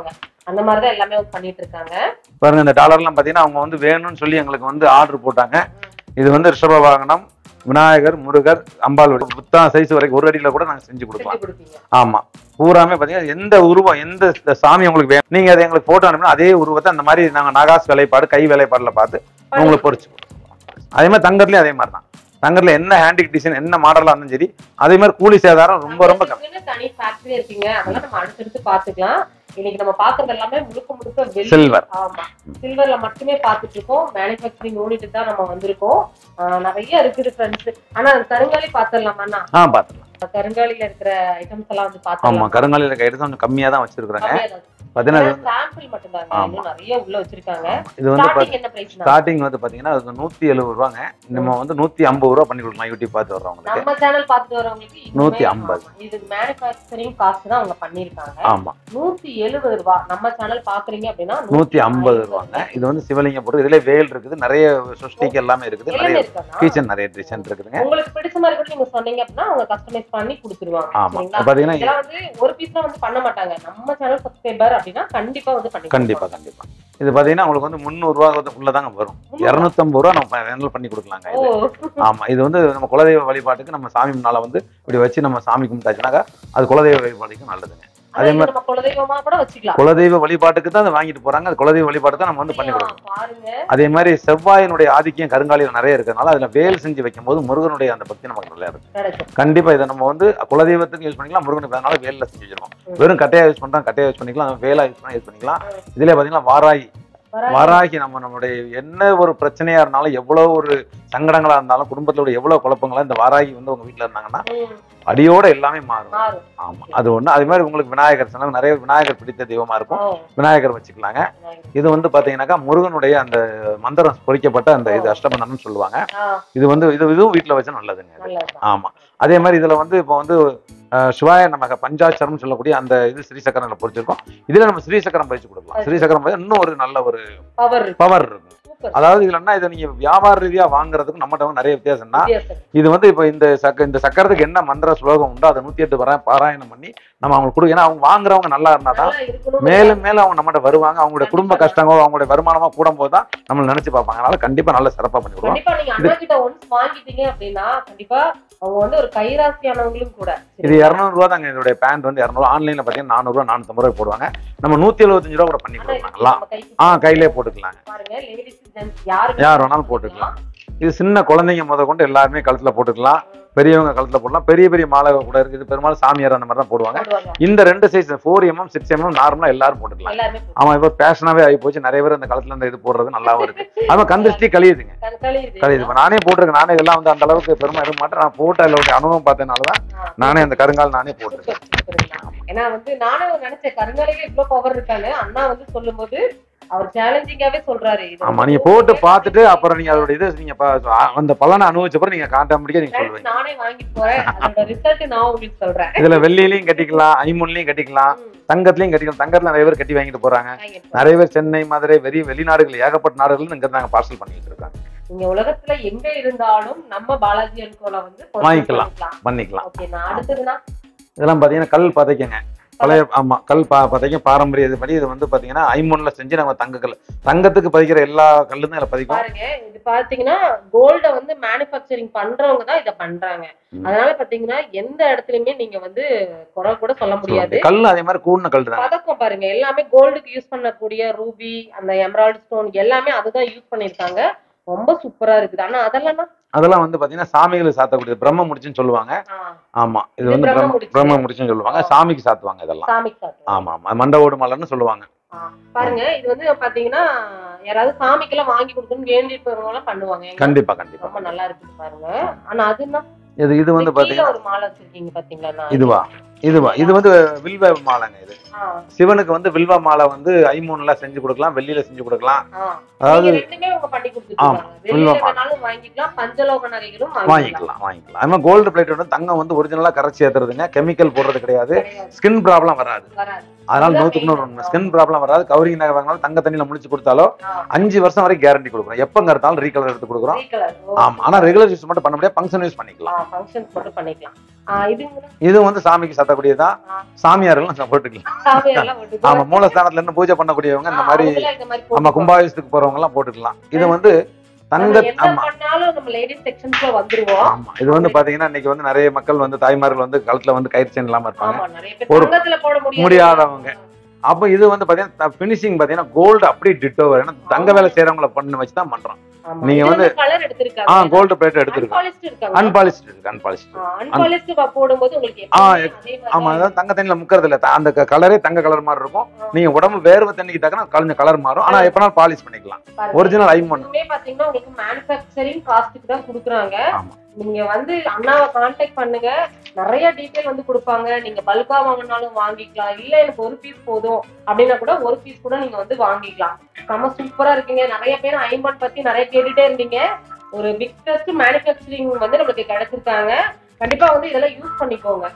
அந்த மாதிரிதான் எல்லாமே வந்து பண்ணிட்டு இருக்காங்க பாருங்க இந்த டாலர்லாம் பார்த்தீங்கன்னா அவங்க வந்து வேணும்னு சொல்லி எங்களுக்கு வந்து ஆர்டர் போட்டாங்க இது வந்து ரிஷப வாகனம் விநாயகர் முருகர் அம்பாள் வடி புத்தம் சைஸ் வரைக்கும் ஒரு அடியில கூட நாங்கள் செஞ்சு கொடுக்கலாம் செஞ்சு கொடுப்பீங்க ஆமா பூராமே பாத்தீங்கன்னா எந்த உருவம் எந்த த- சாமி உங்களுக்கு வேணும் நீங்க அதை எங்களுக்கு போட்டோ அனுப்பினா அதே உருவத்தை அந்த மாதிரி நாங்க நகாஸ் வேலைப்பாடு கை வேலைப்பாடுல பார்த்து உங்களுக்கு பொறிச்சு கொடுத்துருவோம். அதே மாதிரி தங்கத்துலயும் அதே மாதிரி தான் தங்கத்துல என்ன ஹேண்டிக் டிசைன் என்ன மாடலா இருந்தாலும் சரி அதே மாதிரி கூலி சேதாரம் ரொம்ப ரொம்ப கம்மி நம்மளுக்குன்னு தனி ஃபேக்டரி இருக்கீங்க அதெல்லாம் நம்ம அடுத்தடுத்து பாத்துக்கலாம் இன்னைக்கு நம்ம பாக்குறது எல்லாமே முழுக்க முழுக்க வெள்ளி Silver. ஆமா சில்வர்ல மட்டுமே பாத்துட்டு இருக்கோம் மேனுஃபேக்சரிங் யூனிட் தான் நம்ம வந்திருக்கோம் ஆஹ் நிறைய இருக்குது ஃப்ரெண்ட்ஸ் ஆனா அந்த கருங்காலி பாத்திரலாமாண்ணா ஆ பாத்துக்கலாம் கருங்காலில இருக்கிற ஐட்டம்ஸ் எல்லாம் வந்து ஆமா பாத்திரலாம் கருங்காலியில எடுத்து கொஞ்சம் கம்மியா தான் வச்சிருக்காங்க பாத்தீங்கன்னா இது வந்து- சாம்பிள் மட்டும்தாங்க ஆமா. இன்னும் நிறைய உள்ள வச்சிருக்காங்க இது வந்து பாத்தீங்கன்னா ஸ்டார்டிங் என்ன பிரைஸ் ஸ்டார்டிங் வந்து பாத்தீங்கன்னா அது நூத்தி எழுபது ரூபாங்க நம்ம வந்து நூத்தி ஐம்பது ரூபா பண்ணி கொடுக்கலாம் யூடியூப் பார்த்து வர்றவங்களுக்கு நம்ம சேனல் பாத்துட்டு வரவங்களுக்கு இன்னுமே- நூத்தி ஐம்பது. ஆமா, இது மேனுஃபேக்சரிங் காஸ்ட் தான் அவங்க பண்ணிருக்காங்க ஆமா நூத்தி எழுபது ரூபாய் நம்ம சேனல் பாக்குறீங்க அப்படின்னா நூத்தி ஐம்பது ரூபாங்க இது வந்து சிவலிங்கம் போட்டு இதுல வேல் இருக்குது நிறைய சுஷ்டிக்கு எல்லாமே இருக்குது எல்லாமே நிறைய இருக்கா கிச்சன் நிறைய டிசைன் இருக்குதுங்க உங்களுக்கு பிடிச்ச மாதிரி கூட நீங்க சொன்னீங்க அப்படின்னா அவங்க கஸ்டமைஸ் பண்ணி கொடுத்துருவாங்க ஆமா சரிங்களா பாத்தீங்கன்னா இதெல்லாம் வந்து ஒரு பீஸ்ல வந்து பண்ண மாட்டாங்க நம்ம சேனல் சப்ஸ்கிரைபர் அப்படின்னா கண்டிப்பா வந்து பண்ணி கண்டிப்பா கண்டிப்பா இது பாத்தீங்கன்னா உங்களுக்கு வந்து முந்நூறு ரூபா உள்ளதாங்க வரும் இருநூத்தம்பது ரூபா நம்ம ஹேண்டில் பண்ணி கொடுக்கலாங்க ஓ இது ஆமா இது வந்து நம்ம குலதெய்வ வழிபாட்டுக்கு நம்ம சாமி முன்னால வந்து இப்படி வச்சு நம்ம சாமி கும்பிட்டாச்சுனாக்கா அது குலதெய்வ வழிபாட்டுக்கு நல்லதுங்க அதே மாதிரி நம்ம குலதெய்வமா கூட வச்சுக்கலாம் குலதெய்வ வழிபாட்டுக்கு தான் அதை வாங்கிட்டு போறாங்க அது குலதெய்வ வழிபாட்டு தான் நம்ம வந்து பண்ணி கொடுக்கணும் பாருங்க அதே மாதிரி செவ்வாயினுடைய ஆதிக்கம் கருங்காலியில் நிறைய இருக்கிறதுனால அதுல வேல் செஞ்சு வைக்கும் போது முருகனுடைய அந்த பக்தி நமக்கு நல்லா இருக்கு கிடைக்கும் கண்டிப்பா இதை நம்ம வந்து குலதெய்வத்துக்கு யூஸ் பண்ணிக்கலாம் முருகனுக்கு அதனால வேல்ல செஞ்சு வச்சிருக்கோம் வெறும் கட்டையா யூஸ் பண்றோம் கட்டையா யூஸ் பண்ணிக்கலாம் வேலா யூஸ் பண்ணி யூஸ் பண்ணிக்கலாம் இதுல பாத்தீங்கன்னா வாராகி வராது. வாராகி நம்ம நம்மளுடைய என்ன ஒரு பிரச்சனையா இருந்தாலும் எவ்வளவு ஒரு சங்கடங்களா இருந்தாலும் குடும்பத்துல உள்ள எவ்வளவு குழப்பங்களா இந்த வாராகி வந்து உங்க வீட்டுல இருந்தாங்கன்னா ம், அடியோட எல்லாமே மாறும் மாறும் ஆமா அது ஒண்ணு அதே மாதிரி உங்களுக்கு விநாயகர் சொன்னா நிறைய விநாயகர் பிடித்த தெய்வமா இருக்கும் ஓ, விநாயகர் வச்சுக்கலாங்க விநாயகர். இது வந்து பாத்தீங்கன்னாக்கா முருகனுடைய அந்த மந்திரம் பொறிக்கப்பட்ட அந்த இது அஷ்டபந்தனம்னு சொல்லுவாங்க ஆ, இது வந்து இது இதுவும் வீட்டுல வச்சா நல்லதுங்க இது. நல்லதுதான். ஆமா அதே மாதிரி இதுல வந்து இப்போ வந்து அஹ், சிவாய நமக்கு பஞ்சாட்சரம் சொல்லக்கூடிய அந்த இது ஸ்ரீசக்கரம் பொறிச்சிருக்கோம் இதுல நம்ம ஸ்ரீசக்கரம் பறிச்சு கொடுக்கலாம் ஸ்ரீசக்கரம் பறிச்சா இன்னும் ஒரு நல்ல ஒரு பவர் இருக்கு. பவர் இருக்கும் சூப்பர். அதாவது இதுல என்ன இதை நீங்க வியாபார ரீதியா வாங்குறதுக்கு நம்மகிட்ட வந்து நிறைய வித்தியாசம்னா வித்தியாசம். இது வந்து இப்போ இந்த சக்க இந்த சக்கரத்துக்கு என்ன மந்திர ஸ்லோகம் உண்டோ அதை நூத்தி எட்டு வர பாராயணம் பண்ணி நம்ம அவங்களுக்கு கொடு ஏன்னா அவங்க வாங்குறவங்க நல்லா இருந்தா தான் நல்லா இருக்கணும். மேலும் மேலும் அவங்க நம்மகிட்ட வருவாங்க அவங்களுடைய குடும்ப கஷ்டங்களோ அவங்களுடைய வருமானமா கூடும் போது தான் நம்ம நினைச்சு பார்ப்பாங்க அதனால கண்டிப்பா நல்லா சிறப்பா பண்ணி விடுவோம் கண்டிப்பா நீங்க அண்ணா கிட்ட ஒன்ஸ் வாங்கிட்டீங்க அப்படின்னா கண்டிப்பா அவங்க வந்து ஒரு கைராசியானவங்களும் கூட இது இரநூறு ரூபா தாங்க இதோட பேண்ட் வந்து இரநூறு ஆன்லைன்ல பாத்தீங்கன்னா நானூறு ரூபா நானூத்தம்பது ரூபாய் போடுவாங்க நம்ம நூத்தி எழுபத்தஞ்சு ரூபா கூட பண்ணி ஆனா கொடுக்கலாம் இது எல்லாம் நம்ம கைக்கு ஆ கையிலே போட்டுக்கலாங்க பாருங்க லேடிஸ் ஜென்ட்ஸ் யாரு யார் வேணாலும் போட்டுக்கலாம் இது சின்ன குழந்தைங்க முத கொண்டு எல்லாருமே கழுத்துல போட்டுக்கலாம் பெரியவங்க கழுத்துல போடலாம் பெரிய பெரிய மாலை கூட இருக்குது பெரும்பாலும் சாமியார் அந்த மாதிரி தான் போடுவாங்க போடுவாங்க இந்த ரெண்டு size four mm six mm நார்மலா எல்லாரும் போட்டுக்கலாம் எல்லாருமே போடுவாங்க. ஆமா இப்போ பேஷனாவே ஆகி போச்சு நிறைய பேர் அந்த கழுத்துல இந்த இது போடுறது நல்லாவும் இருக்கு அது கந்திருஷ்டி கழியுதுங்க கண் கழியுது. கழியுது இப்போ நானே போட்டிருக்கேன் நானே இதெல்லாம் வந்து அந்த அளவுக்கு பெருமை இருக்க மாட்டேன் நான் போட்ட அளவுக்கு அனுபவம் பார்த்ததுனால தான் ஆ, நானே அந்த கருங்கால் நானே போட்டிருக்கேன் சூப்பர், சூப்பருங்கண்ணா. ஏன்னா வந்து நானும் நினைச்சேன் கருங்காலில இவ்வளவு பவர் இருக்கான்னு அண்ணா வந்து சொல்லும்போது அவர் சேலஞ்சிங்காவே சொல்றாரு இது ஆமா வந்து நீங்க போட்டு பார்த்துட்டு அப்புறம் நீங்க அதோட இது நீங்க பா- அந்த பலனை அனுபவிச்ச அப்புறம் நீங்க காட்டாமடிக்க நீங்க Friends, சொல்லுவீங்க நானே வாங்கிட்டு போறேன் அதோட ரிசல்ட் நான் உங்களுக்கு சொல்றேன் இதுல வெள்ளியிலையும் கட்டிக்கலாம் ஐமுன்லயும் கட்டிக்கலாம் ம், தங்கத்துலயும் கட்டிக்கலாம் தங்கத்துல நிறைய பேர் கட்டி வாங்கிட்டு போறாங்க வாங்கிட்டு போறேன். நிறைய பேர் சென்னை மதுரை வெறி வெளிநாடுகள் ஏகப்பட்ட நாடுகள் இங்க நாங்க பார்சல் பண்ணிட்டு இருக்காங்க நீங்க உலகத்துல எங்க இருந்தாலும் நம்ம பாலாஜி அன்கோல வந்து purchase வாங்கிக்கலாம். பண்ணிக்கலாம் பண்ணிக்கலாம் ஓகே நான் அடுத்ததுன்னா இதெல்லாம் பாத்தீங்கன்னா கல் பதைக்கங்க பழைய ஆமா கல் பா பதைக்கும் பாரம்பரிய இது படி இது வந்து பாத்தீங்கன்னா ஐமுன்ல செஞ்சு நம்ம தங்க கல் தங்கத்துக்கு பதிக்கிற எல்லா கல்லும் தான் இதுல பதிக்கும் பாருங்க இது பாத்தீங்கன்னா கோல்ட வந்து மேனுஃபேக்சரிங் பண்றவங்க தான் இத பண்றாங்க ம். அதனால பாத்தீங்கன்னா எந்த இடத்துலயுமே நீங்க வந்து குறை கூட சொல்ல முடியாது கல் அதே மாதிரி கூடின கல் தான் பதக்கம் பாருங்க எல்லாமே கோல்டுக்கு யூஸ் பண்ணக்கூடிய ரூபி அந்த எமரால்டு ஸ்டோன் எல்லாமே அதுதான் யூஸ் பண்ணிருக்காங்க ரொம்ப சூப்பரா இருக்குது ஆனா அதெல்லாம் அதெல்லாம் வந்து பாத்தீங்கன்னா சாமிகளுக்கு சாத்தக்கூடியது பிரம்ம முடிச்சுன்னு சொல்லுவாங்க ஆமா இது இது வந்து பிரம்ம பிரம்ம முடிச்சு. பிரம்ம முடிச்சுன்னு சொல்லுவாங்க ஆ. சாமிக்கு சாத்துவாங்க இதெல்லாம் சாமிக்கு சாத்துவோம். ஆமா ஆமா மண்டவோடு மலர்னு சொல்லுவாங்க ஆ, பாருங்க இது வந்து பாத்தீங்கன்னா யாராவது சாமிக்கெல்லாம் வாங்கி கொடுக்கணும்னு வேண்டிட்டு எல்லாம் பண்ணுவாங்க ஏங்க? கண்டிப்பா கண்டிப்பா ரொம்ப நல்லா இருக்குது பாருங்க ஆனா அதுன்னா இது இது வந்து கீழே பாத்தீங்கன்னா ஒரு மாலை வச்சிருக்கீங்க பாத்தீங்களா இதுவா இதுவா இது வந்து வில்வ மாலைங்க இது ஆ, சிவனுக்கு வந்து வில்வ மாலை வந்து ஐமூன்ல செஞ்சு கொடுக்கலாம் வெள்ளியில செஞ்சு கொடுக்கலாம் ஆ. அதாவது நீங்க ரெண்டுமே உங்க பண்ணி கொடுத்துருக்காங்க வெளியில வில்வ மாலை. வேணாலும் வாங்கிக்கலாம் பஞ்சலோக நகைகளும் வாங்கிக்கலாம் வாங்கிக்கலாம் வாங்கிக்கலாம் அது மாதிரி கோல்டு பிளேட் வந்து தங்கம் வந்து ஒரிஜினலா கரைச்சி ஏத்துறதுங்க கெமிக்கல் போடுறது கிடையாது கிடையாது. ஸ்கின் ப்ராப்ளம் வராது வராது அதனால அதுதான் நூத்துக்கு நூறு main. ஸ்கின் ப்ராப்ளம் வராது கவரிங் நகை வாங்கினாலும் தங்க தண்ணியில முடிச்சு கொடுத்தாலோ அஞ்சு வருஷம் வரைக்கும் கேரண்டி கொடுக்குறோம் எப்பங்க இருந்தாலும் ரீகலர் எடுத்து கொடுக்குறோம் Three colour. ஓ. ஆமா ஆனா ரெகுலர் யூஸ் மட்டும் பண்ண முடியாது ஃபங்க்ஷன் யூஸ் பண்ணிக்கலாம் ஆ, functions மட்டும் பண்ணிக்கலாம் ஆ, இதுங்க இது வந்து சாமிக்கு சத்தக்கூடியதான் ஆ. சாமியார்கள் போட்டுக்கலாம் சாமியார்லாம் விட்டுட்டு- ஆமா மூலஸ்தானத்துல இருந்து பூஜை பண்ணக்கூடியவங்க இந்த ஆ, மாதிரி அவங்கெல்லாம் இந்த மாதிரி நம்ம போட்டுப்பாங்க. கும்பாபிஷத்துக்கு போறவங்க எல்லாம் போட்டுக்கலாம் இது வந்து தங்க நம்ம என்ன ஆமா பண்ணாலும் நம்ம லேடிஸ் செக்ஷன்ஸ்ல வந்துருவோம் ஆமா இது வந்து பாத்தீங்கன்னா இன்னைக்கு வந்து நிறைய மக்கள் வந்து தாய்மார்கள் வந்து கழுத்துல வந்து கயிறு செயின் இல்லாம இருப்பாங்க ஆமா நிறைய பேர் ஒரு- தங்கத்துல போட முடியாது முடியாதவங்க. அப்ப இது வந்து பாத்தீங்கன்னா பினிஷிங் பாத்தீங்கன்னா கோல்டு அப்படியே டிட்டோ வரும் ஏன்னா தங்க வேலை செய்யறவங்கள பண்ண வச்சு தான் பண்றோம் ஆமா. நீங்க இது வந்து- கலர் ஆ எடுத்திருக்காங்க கோல்டு பிளேட் எடுத்திருக்கோம் அன்பாலிஸ்ட் இருக்காங்க அன்பாலிஷ்ட் இருக்கு அன்பாலிஷ்ட் அன்பாலிஸ்ட் போடும்போது உங்களுக்கு ஆ, எப்பவுமே அதே மாதிரி ஆமா தான் அதாவது தங்க தண்ணியில முக்கறது இல்ல த- அந்த கலரே தங்க கலர் மாதிரி இருக்கும் நீங்க உடம்பு வேர்வை தண்ணிக்கு தக்கன கலஞ்ச கலர் மாறும் ஆனா எப்பனாலும் பாலிஷ் பண்ணிக்கலாம் பாருங்க. ஒரிஜினல் ஐமன் இதுவுமே பாத்தீங்கன்னா உங்களுக்கு மேனுஃபேக்சரிங் காஸ்ட்டுக்கு தான் குடுக்குறாங்க ஆமா. நீங்க வந்து அண்ணாவை கான்டாக்ட் பண்ணுங்க நிறைய டீடைல் வந்து கொடுப்பாங்க நீங்க பல்கா வாங்கினாலும் வாங்கிக்கலாம் இல்ல எனக்கு ஒரு பீஸ் போதும் அப்படின்னா கூட ஒரு பீஸ் கூட நீங்க வந்து வாங்கிக்கலாம் செம சூப்பரா இருக்கீங்க நிறைய பேர் ஐம்பன் பத்தி நிறைய கேட்டுட்டே இருந்தீங்க ஒரு பிக்கஸ்ட் மேனுஃபேக்சரிங் வந்து நம்மளுக்கு கிடைச்சிருக்காங்க கண்டிப்பா வந்து இதெல்லாம் யூஸ் பண்ணிக்கோங்க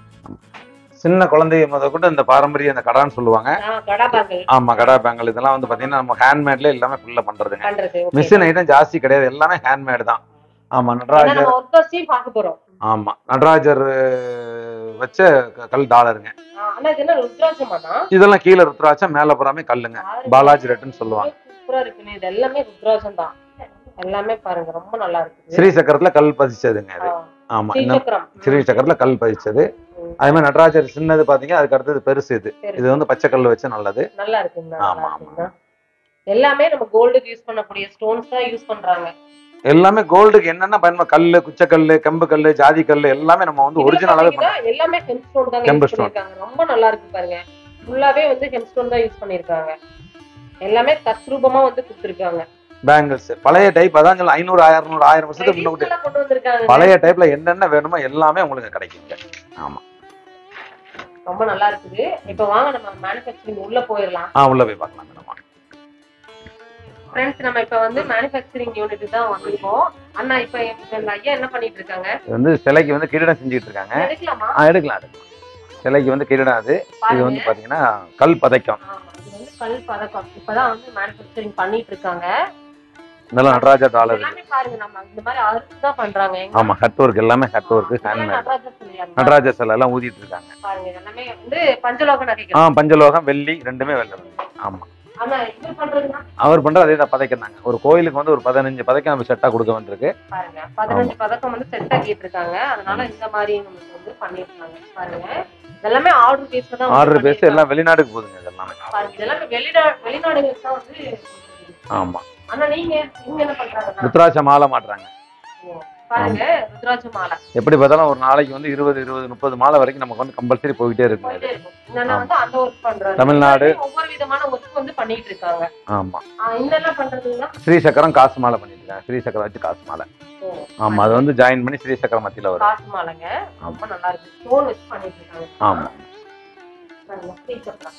சின்ன குழந்தைய முத கூட இந்த பாரம்பரிய இந்த கடான்னு சொல்லுவாங்க ஆஹ் கடா பேங்கிள் ஆமா கடா பேங்கல் இதெல்லாம் வந்து பாத்தீங்கன்னா நம்ம ஹேண்ட்மேட்ல எல்லாமே ஃபுல்லா பண்றதுங்க பண்றது okay. மிஷின் ஐட்டம் ஜாஸ்தி கிடையாது எல்லாமே ஹேண்ட்மேட் தான் ஆமா ஏன்னா நடராஜர் நம்ம ஒர்க்கர்ஸையும் பார்க்க போறோம் ஆமா நடராஜர் அஹ், வச்ச க- கல் டாலருங்க ஆஹ் ஆனா இது என்ன ருத்ராட்சமானா இதெல்லாம் கீழே ருத்ராட்சம் மேல புறாமே கல்லுங்க பாலாஜி ரெட்டுன்னு சொல்லுவாங்க சூப்பரா இருக்குன்னு இது எல்லாமே ருத்ராட்சம் தான் எல்லாமே பாருங்க ரொம்ப நல்லா இருக்குது ஸ்ரீ சக்கரத்துல கல் பதிச்சதுங்க அது ஆ, ஆமா இந்த ஸ்ரீசக்கரம் ஸ்ரீ சக்கரத்துல கல் பதிச்சது ம். அதே மாதிரி நடராஜர் சின்னது பாத்தீங்க அதுக்கு அடுத்தது பெருசு இது சரி. இது வந்து பச்சை கல் வச்சு நல்லது நல்லா இருக்குங்க ஆமா, நல்லா இருக்குங்க எல்லாமே நம்ம கோல்டுக்கு யூஸ் பண்ணக்கூடிய ஸ்டோன்ஸ் தான் யூஸ் பண்றாங்க எல்லாமே கோல்டுக்கு என்னென்ன பயன்பட கல்லு குச்சக்கல்லு கம்பு கல்லு ஜாதி கல்லு எல்லாமே நம்ம வந்து இதுல ஒரிஜினலாவே பாத்தீங்கன்னா எல்லாமே ஹெம் ஸ்டோன் தான் Hemp யூஸ் stone. பண்ணிருக்காங்க ரொம்ப நல்லா இருக்கு பாருங்க ஃபுல்லாவே வந்து ஹெம் ஸ்டோன் தான் யூஸ் பண்ணிருக்காங்க எல்லாமே தத்ரூபமா வந்து கொடுத்துருக்காங்க பேங்கிள்ஸ் பழைய டைப் அதான் சொல்ல ஐநூறு ஆயிரம் ஆயிரம் வருஷத்துக்கு முன்னாடி Traditional ஆ கொண்டு வந்திருக்காங்க பழைய டைப்ல என்னென்ன வேணுமோ எல்லாமே உங்களுக்கு கிடைக்குங்க ஆமா ரொம்ப நல்லா இருக்குது இப்ப வாங்க நம்ம மேனுஃபேக்சரிங் உள்ள போயிடலாம் ஆ உள்ள போய் பார்க்கலாம் மேடம் ஃப்ரெண்ட்ஸ் நம்ம இப்ப வந்து மேனுஃபேக்சரிங் யூனிட் தான் வந்திருக்கோம் அண்ணா இப்ப எங்க ஐயா என்ன பண்ணிட்டு இருக்காங்க இது வந்து சிலைக்கு வந்து கிரீடம் செஞ்சுட்டு இருக்காங்க எடுக்கலாமா ஆ எடுக்கலாம் எடுக்கலாம் சிலைக்கு வந்து கிரீடம் அது இது பாருங்க வந்து பாத்தீங்கன்னா கல் பதைக்கம் ஆமா, இது வந்து கல் பதக்கம் இப்பதான் வந்து மேனுஃபேக்சரிங் பண்ணிட்டு இருக்காங்க இதெல்லாம் நடராஜர் டாலர் எல்லாமே பாருங்க நம்ம இந்த மாதிரி அறுத்து தான் பண்றாங்க எங்க ஆமா ஹட் ஒர்க் எல்லாமே ஹட் ஒர்க் இதெல்லாம் ஹேண்ட்மேட் நடராஜர் சொல்லியாங்க. நடராஜர் சிலை எல்லாம் ஊதிட்டு இருக்காங்க பாருங்க இது எல்லாமே வந்து பஞ்சலோக ஆ நகைகள் பஞ்சலோகம் வெள்ளி ரெண்டுமே வெள்ளை ஆமா ஆனா இது பண்றதுன்னா அவர் பண்றது அதே தான் பதைக்கம் தாங்க ஒரு கோயிலுக்கு வந்து ஒரு பதினஞ்சு பதைக்கம் நம்ம செட்டா கொடுக்க வேண்டியிருக்கு பாருங்க பதினஞ்சு பதக்கம் வந்து செட் ஆக்கிட்டு இருக்காங்க அதனால இந்த மாதிரி நமக்கு வந்து பண்ணிருக்காங்க பாருங்க இதெல்லாமே ஆர்டர் பேஸ்ல தான் வந்து ஆர்டர் பேஸ் பண்ணிருக்காங்க. எல்லாம் வெளிநாட்டுக்கு போகுதுங்க இது எல்லாமே பாருங்க இதெல்லாமே வெளிநா வெளிநாடுகளுக்கு தான் வந்து ஆமா ஆனா நீங்க நீங்க என்ன பண்றாங்கன்னா ருத்ராட்ச மாலை மாட்டுறாங்க பாருங்க ருத்ராட்ச மாலை எப்படி பார்த்தாலும் ஒரு நாளைக்கு வந்து இருபது இருபது முப்பது மாலை வரைக்கும் நமக்கு வந்து கம்பல்சரி போயிட்டே இருக்குங்க போயிட்டே அது இருக்கும் என்னன்னா வந்து அந்த ஒர்க் பண்றாங்க தமிழ்நாடு. ஒவ்வொரு விதமான ஒர்க் வந்து பண்ணிட்டு இருக்காங்க ஆமா ஆஹ் இந்த என்ன பண்றதுன்னா ஸ்ரீ சக்கரம் காசு மாலை பண்ணிட்டு இருக்காங்க ஸ்ரீ சக்கரம் வச்சு காசு மாலை ஓ, ஆமா அது வந்து ஜாயின் பண்ணி ஸ்ரீ சக்கரம் மத்தியில வரும் காசு மாலைங்க ரொம்ப நல்லா இருக்கு ஸ்டோன் வச்சு பண்ணிட்டு இருக்காங்க ஆமா பாருங்க, ஸ்ரீ சக்கரம்.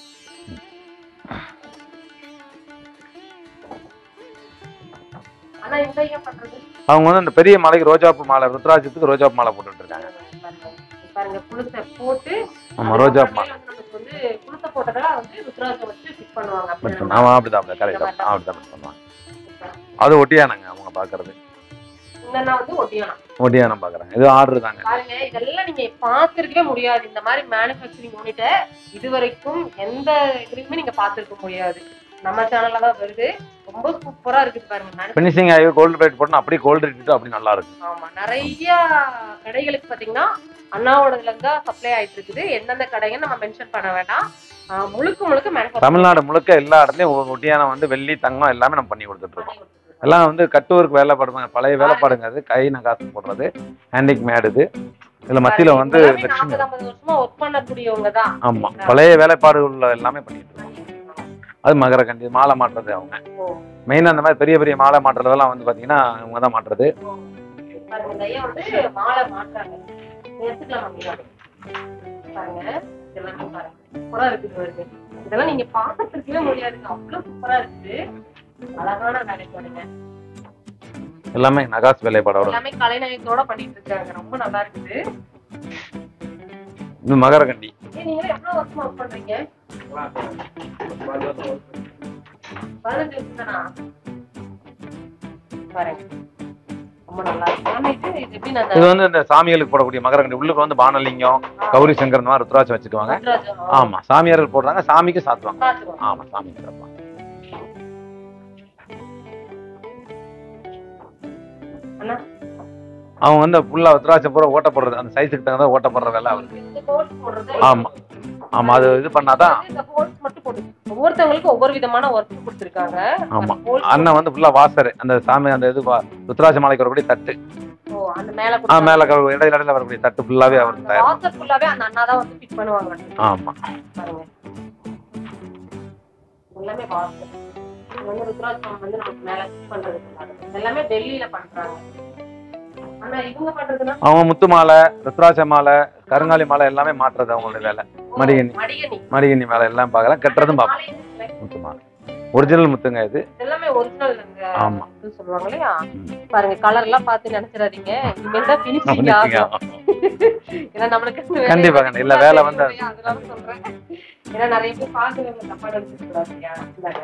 ஆனா இந்த ஏன் பண்றது அவங்க வந்து இந்த பெரிய மாலைக்கு ரோஜாப்பூ மாலை ருத்ராட்சத்துக்கு ரோஜாப்பூ மாலை போட்டுட்டு இருக்காங்க பாருங்க, பாருங்க புழுசை போட்டு ஆமா ரோஜாப்பூ மாலை அதுக்கப்புறமேல வந்து நமக்கு வந்து புழுசை போட்டதெல்லாம் வந்து ருத்ராட்சம் வச்சு ஃபிட் பண்ணுவாங்க பட் அப்படி ஆமா அப்படிதான் அப்படிதான் கரெக்ட் அப்படிதான் பண்ணுவாங்க அது ஒட்டியானங்க அவங்க பாக்குறது இந்த வந்து ஒட்டியானம் ஒட்டியானம் பாக்குறாங்க இது ஆர்டர் தாங்க பாருங்க இதெல்லாம் நீங்க பார்த்திருக்கவே முடியாது இந்த மாதிரி மேனுஃபேக்சரிங் யூனிட்ட இது வரைக்கும் எந்த இதுலயுமே நீங்க பார்த்திருக்க முடியாது நம்ம சேனல்ல தான் வருது ரொம்ப சூப்பரா இருக்குது பாருங்க manufacturing. பினிஷிங் ஆகி கோல்டு பிளேட் போட்டோம் அப்படியே கோல்டு இட்டு அப்படி நல்லா இருக்கு ஆமா நிறைய கடைகளுக்கு பாத்தீங்கன்னா அண்ணாவோடதுல இருந்தா சப்ளை ஆயிட்டு இருக்குது எந்தெந்த கடைன்னு நம்ம மென்ஷன் பண்ண வேண்டாம் ஆஹ் முழுக்க முழுக்க மேனுஃபேக்சரிங் தமிழ்நாடு முழுக்க எல்லா இடத்துலயும் ஒ- ஒட்டியானம் வந்து வெள்ளி தங்கம் எல்லாமே நம்ம பண்ணி கொடுத்துட்டு இருக்கோம் எல்லாம் வந்து கட்டுவருக்கு வேலைப்பாடுங்க பழைய வேலைப்பாடுங்க அது கை நகாசு போடுறது ஹேண்டிக் மேடு இது இதுல மத்தியில வந்து லட்சுமி நாற்பது ஐம்பது வருஷமா ஒர்க் பண்ணக்கூடியவங்க தான் ஆமா பழைய வேலைப்பாடு உள்ள எல்லாமே பண்ணிட்டு இருக்கோம் அது மகர கண்டி மாலை மாட்டுறது அவங்க ஓ. மெயினா அந்த மாதிரி பெரிய பெரிய மாலை மாட்டுறதெல்லாம் வந்து பாத்தீங்கன்னா இவங்க தான் மாட்டுறது பாருங்க இந்த ஐயா வந்து மாலை மாட்டாங்க எடுத்துக்கலாம் அப்படின்னா. பாருங்க இதெல்லாமே பாருங்க சூப்பரா இருக்குது பாருங்க இதெல்லாம் நீங்க பார்க்கறதுக்கே முடியாதுங்க அவ்வளவு சூப்பரா இருக்குது அழகான வேலை பாருங்க எல்லாமே நகாஸ் வேலைப்பாடோட எல்லாமே கலைநயத்தோட பண்ணிட்டு இருக்காங்க ரொம்ப நல்லா இருக்குது இது மகர கண்டி ஏய், நீங்க எவ்வளவு வருஷமா ஒர்க் பண்றீங்க பதினஞ்சு வருஷம் தானா பாருங்க ரொம்ப நல்லா இருக்கு ஆனா இது இது எப்படி நான் இது வந்து இந்த சாமிகளுக்கு போடக்கூடிய மகரகண்டி உள்ளுக்கு வந்து பானலிங்கம் கௌரி சங்கர் இந்த மாதிரி ருத்ராட்சம் வச்சுக்குவாங்க ஆமா சாமியார்கள் போடுறாங்க சாமிக்கு சாத்துவாங்க பாத்துக்கோ ஆமா சாமிக்கு சாத்துவாங்க அண்ணா அவங்க வந்து ஃபுல்லா ருத்ராட்சம் பூரா ஓட்ட போடுறது அந்த சைஸுக்கு தகுந்த ஓட்ட போடுற வேலை அவருக்கு இந்த ஹோல்ஸ் போடுறது ஆமா ஆமா அது இது பண்ணாதான் இந்த ஹோல்ஸ் மட்டும் போட்டு ஒவ்வொருத்தவங்களுக்கும் ஒவ்வொரு விதமான ஒர்க் கொடுத்துருக்காங்க ஆமா. holes அண்ணன் வந்து ஃபுல்லா வாசர் அந்த சாமி அந்த இது வா- ருத்ராட்ச மாலைக்கு வரக்கூடிய தட்டு ஓ, அந்த மேல ஆ மேல க- இடையில இடையில வரக்கூடிய தட்டு ஃபுல்லாவே அவர் தயார் வாசர் ஃபுல்லாவே அந்த அண்ணா தான் வந்து ஃபிட் பண்ணுவாங்க ஆமா பாருங்க எல்லாமே வாசர் இது வந்து ருத்ராட்சம் வந்து நமக்கு மேல ஃபிட் பண்றது கிடையாது. எல்லாமே டெல்லியில பண்றாங்க ஆனா இவங்க பண்றதுன்னா அவங்க முத்து மாலை ருத்ராட்ச மாலை கருங்காலி மாலை எல்லாமே மாற்றுறது அவங்களுடைய வேலை மடிகணி. மடிகணி மடிகண்ணி மேல எல்லாம் பார்க்கலாம் கட்டுறதும் பார்ப்போம் மாலை இருக்குல்ல, முத்து மாலை ஒரிஜினல் முத்துங்க இது எல்லாமே ஒரிஜினல் ஆமா. இது சொல்லுவாங்க இல்லையா ம். பாருங்க கலர் எல்லாம் பார்த்து நினைச்சிடாதீங்க இனிமேல் தான் பினிஷிங் ஆகும் ஏன்னா நம்மளுக்கு இந்த வேலை கண்டிப்பா, கண்டிப்பா. இல்ல, வேலை வந்து- இல்லையா, அதனால சொல்றேன் ஏன்னா நிறைய பேர் பாக்குறவங்க தப்பா நினைச்சுக்க கூடாது இல்லையா இந்தாங்க.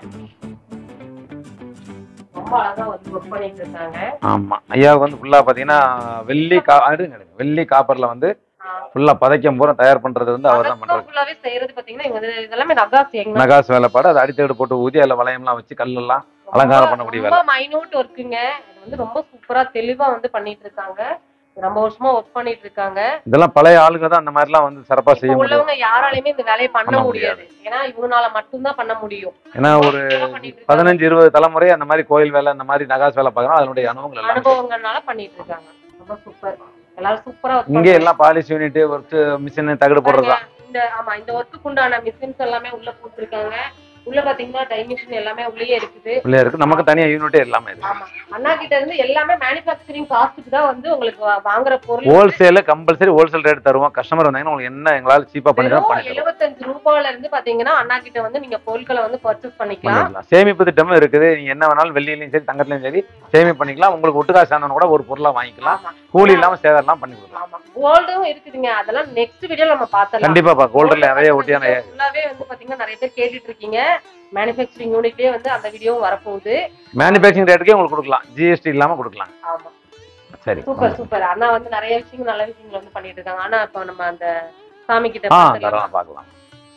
ரொம்ப அழகா வந்து ஒர்க் பண்ணிட்டு இருக்காங்க ஆமா ஐயாவுக்கு வந்து ஃபுல்லா பாத்தீங்கன்னா வெள்ளி கா அடுங்க, அடுங்க. வெள்ளி காப்பர்ல வந்து ஃபுல்லா பதைக்கம் பூரா தயார் பண்றது வந்து அவர் தான் பண்றாரு ஃபுல்லாவே செய்யறது பாத்தீங்கன்னா இவங்க வந்து இதெல்லாமே நகாசி எங்க நகாஸ் வேலைப்பாடு அது அடித்தேடு போட்டு ஊதி அதில் வளையம்லாம் வச்சு கல்லெல்லாம் அலங்காரம் பண்ணக்கூடிய ரொம்ப மைனூட் ஒர்க்குங்க இது வந்து ரொம்ப சூப்பரா தெளிவா வந்து பண்ணிட்டு இருக்காங்க ரொம்ப வருஷமா ஒர்க் பண்ணிட்டு இருக்காங்க இதெல்லாம் பழைய ஆளுங்க தான் அந்த மாதிரிலாம் வந்து சிறப்பா செய்ய இப்ப முடியும் உள்ளவங்க யாராலையுமே இந்த வேலையை பண்ண பண்ண முடியாது ஏன்னா இவங்கனால மட்டும்தான் பண்ண முடியும் ஏன்னா ஒரு நல்லா பண்ணிட்டு இருக்காங்க. பதினஞ்சு இருபது தலைமுறை அந்த மாதிரி கோயில் வேலை அந்த மாதிரி நகாஸ் வேலை பார்க்கறோம் அதனுடைய அனுபவங்கள் எல்லாம் அனுபவங்கள்னால பண்ணிட்டு இருக்காங்க ரொம்ப சூப்பர் எல்லாரும் சூப்பரா ஒர்க் இங்கே எல்லாம் பாலிஷ் யூனிட் ஒர்க் மிஷின் தகடு போடுறது தான் இந்த ஆமா இந்த ஒர்க்குக்கு உண்டான மிஷின்ஸ் எல்லாமே உள்ள போட்டிருக்காங்க உள்ள பாத்தீங்கன்னா டைமிஷன் எல்லாமே உள்ளேயே இருக்குது உள்ளே இருக்கு நமக்கு தனியா யூனிட்டே எல்லாமே இருக்கு ஆமா அண்ணா கிட்ட இருந்து எல்லாமே மேனுஃபேக்சரிங் காஸ்ட்டுக்கு தான் வந்து உங்களுக்கு வா- வாங்குற பொருள் ஹோல்சேல கம்பல்சரி ஹோல்சேல் ரேட் தருவோம் கஸ்டமர் வந்தாங்கன்னா உங்களுக்கு என்ன எங்களால சீப்பா பண்ணி தான் பண்ணி தருவோம் எழுபத்தஞ்சு ரூபாயில இருந்து பாத்தீங்கன்னா அண்ணா கிட்ட வந்து நீங்க பொருட்களை வந்து பர்ச்சேஸ் பண்ணிக்கலாம் பண்ணிக்கலாம் சேமிப்பு திட்டமும் இருக்குது நீங்க என்ன வேணாலும் வெள்ளியிலையும் சரி தங்கத்துலயும் சரி சேமிப்பு பண்ணிக்கலாம் உங்களுக்கு ஒட்டுக்காசு ஆனவங்க கூட ஒரு பொருளா வாங்கிக்கலாம் ஆமா கூலி இல்லாம சேதம்லாம் பண்ணி கொடுக்கலாம் ஆமா கோல்டும் இருக்குதுங்க அதெல்லாம் நெக்ஸ்ட் வீடியோ நம்ம பார்த்தலாம் கண்டிப்பா பா கோல்டுல நிறைய ஒட்டியான ஃபுல்லாவே வந்து பாத்தீங்கன்னா நிறைய பேர் கேட்டுட்டு இருக்கீங்க மேனுஃபேக்சரிங் யூனிட்லயே வந்து அந்த வீடியோவும் வரப்போகுது மேனுஃபேக்சரிங் ரேட்டுக்கே உங்களுக்கு கொடுக்கலாம் ஜிஎஸ்டி இல்லாம கொடுக்கலாம் ஆமா சரி சூப்பர் சூப்பர் அண்ணா வந்து நிறைய விஷயங்கள் நல்ல விஷயங்கள் வந்து பண்ணிட்டு இருக்காங்க ஆனா இப்போ நம்ம அந்த சாமி கிட்ட ஆ பார்த்துடலாம். தரலாம் பார்க்கலாம்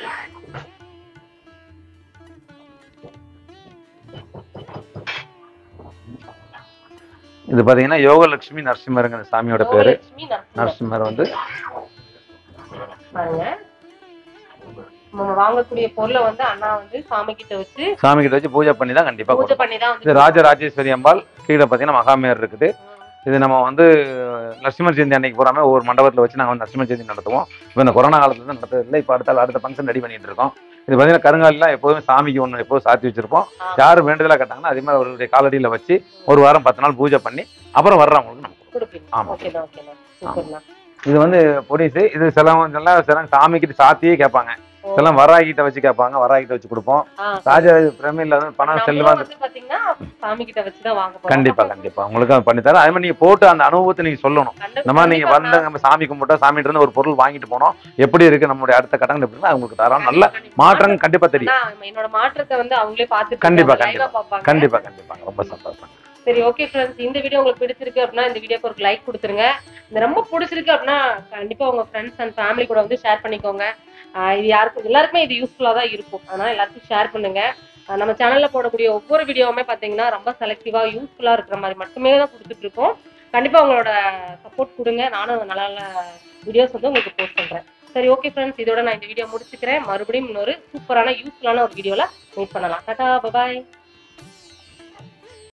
இது பாத்தீங்கன்னா யோகலட்சுமி நரசிம்மருங்க இந்த சாமியோட பேரு யோகலட்சுமி நரசிம்மர். நரசிம்மர் வந்து பாருங்க நம்ம வாங்கக்கூடிய பொருளை வந்து அண்ணா வந்து சாமி கிட்ட வச்சு சாமி கிட்ட வச்சு பூஜை பண்ணி தான் கண்டிப்பா பூஜை கொடுப்போம். பண்ணி தான் இது வந்து ராஜராஜேஸ்வரி அம்பாள் கீழே பாத்தீங்கன்னா மகாமேர் இருக்குது இது நம்ம வந்து நரசிம்மர் ஜெயந்தி அன்னைக்கு போறாம ஒவ்வொரு மண்டபத்துல வச்சு நாங்க வந்து நரசிம்மர் ஜெயந்தி நடத்துவோம் இப்போ இந்த கொரோனா காலத்துல தான் நடத்துறது இல்லை இப்போ அடுத்த அடுத்த ஃபங்க்ஷன் ரெடி பண்ணிட்டு இருக்கோம் இது பாத்தீங்கன்னா கருங்காலிலாம் எப்போதுமே சாமிக்கு ஒன்று எப்போதும் சாத்தி வச்சிருப்போம் ஆ. யார் வேண்டுதலா கேட்டாங்கன்னா அதே மாதிரி அவருடைய காலடியில வச்சு ஒரு வாரம் பத்து நாள் பூஜை பண்ணி அப்புறம் வர்றவங்களுக்கு நம்ம கொடுப்போம். கொடுப்பீங்க ஆமா. ஓகேண்ணா ஓகேண்ணா சூப்பர்ண்ணா இது வந்து பொடிசு இது சிலவங்க எல்லாம் சில சாமிக்கிட்ட சாத்தியே கேட்பாங்க ஓ. சில வராகிட்ட வச்சு கேட்பாங்க வராகிட்ட வச்சு கொடுப்போம் ஆ, ராஜா பிரமிழ்ல வந்து பணம் நம்மளும் செல்வா வந்து பாத்தீங்கன்னா சாமி கிட்ட வச்சு தான் வாங்க போறோம் கண்டிப்பா கண்டிப்பா உங்களுக்கு அது பண்ணி தரேன் அதே மாதிரி நீங்க போட்டு அந்த அனுபவத்தை நீங்க சொல்லணும் கண்டிப்பா- இந்த மாதிரி நீங்க கண்டிப்பா வந்து நம்ம சாமி கும்பிட்டோம் சாமிகிட்ட இருந்து ஒரு பொருள் வாங்கிட்டு போனோம் எப்படி இருக்கு நம்மளுடைய அடுத்த கட்டங்கள் எப்படின்னா உங்களுக்கு தரோம் நல்ல கண்டிப்பா. மாற்றம் கண்டிப்பா தெரியும் அண்ணா, என்னோட மாற்றத்தை வந்து அவங்களே பார்த்துட்டு கண்டிப்பா, இருக்காங்க, live ஆ கண்டிப்பா. பார்ப்பாங்க. கண்டிப்பா கண்டிப்பா ரொம்ப சந்தோஷம் சரி ஓகே ஃப்ரெண்ட்ஸ் இந்த வீடியோ உங்களுக்கு பிடிச்சிருக்கு அப்படின்னா இந்த வீடியோக்கு ஒரு லைக் கொடுத்துருங்க இந்த ரொம்ப பிடிச்சிருக்கு அப்படின்னா கண்டிப்பா உங்க ஃப்ரெண்ட்ஸ் அண்ட் ஃபேமிலி கூட வந்து ஷேர் பண்ணிக்கோங்க ஆஹ் இது யாருக்கும் எல்லாருக்குமே இது யூஸ்ஃபுல்லா தான் இருக்கும் அதனால எல்லாருக்கும் ஷேர் பண்ணுங்க ஆஹ் நம்ம சேனல்ல போடக்கூடிய ஒவ்வொரு வீடியோவுமே பாத்தீங்கன்னா ரொம்ப செலக்டிவா யூஸ்ஃபுல்லா இருக்கிற மாதிரி மட்டுமே தான் கொடுத்துட்டு இருக்கோம் கண்டிப்பா உங்களோட சப்போர்ட் கொடுங்க நானும் நல்ல நல்ல வீடியோஸ் வந்து உங்களுக்கு போஸ்ட் பண்றேன் சரி ஓகே ஃப்ரெண்ட்ஸ் இதோட நான் இந்த வீடியோ முடிச்சுக்கிறேன் மறுபடியும் இன்னொரு சூப்பரான யூஸ்ஃபுல்லான ஒரு வீடியோல மீட் பண்ணலாம் டாடா பபாய்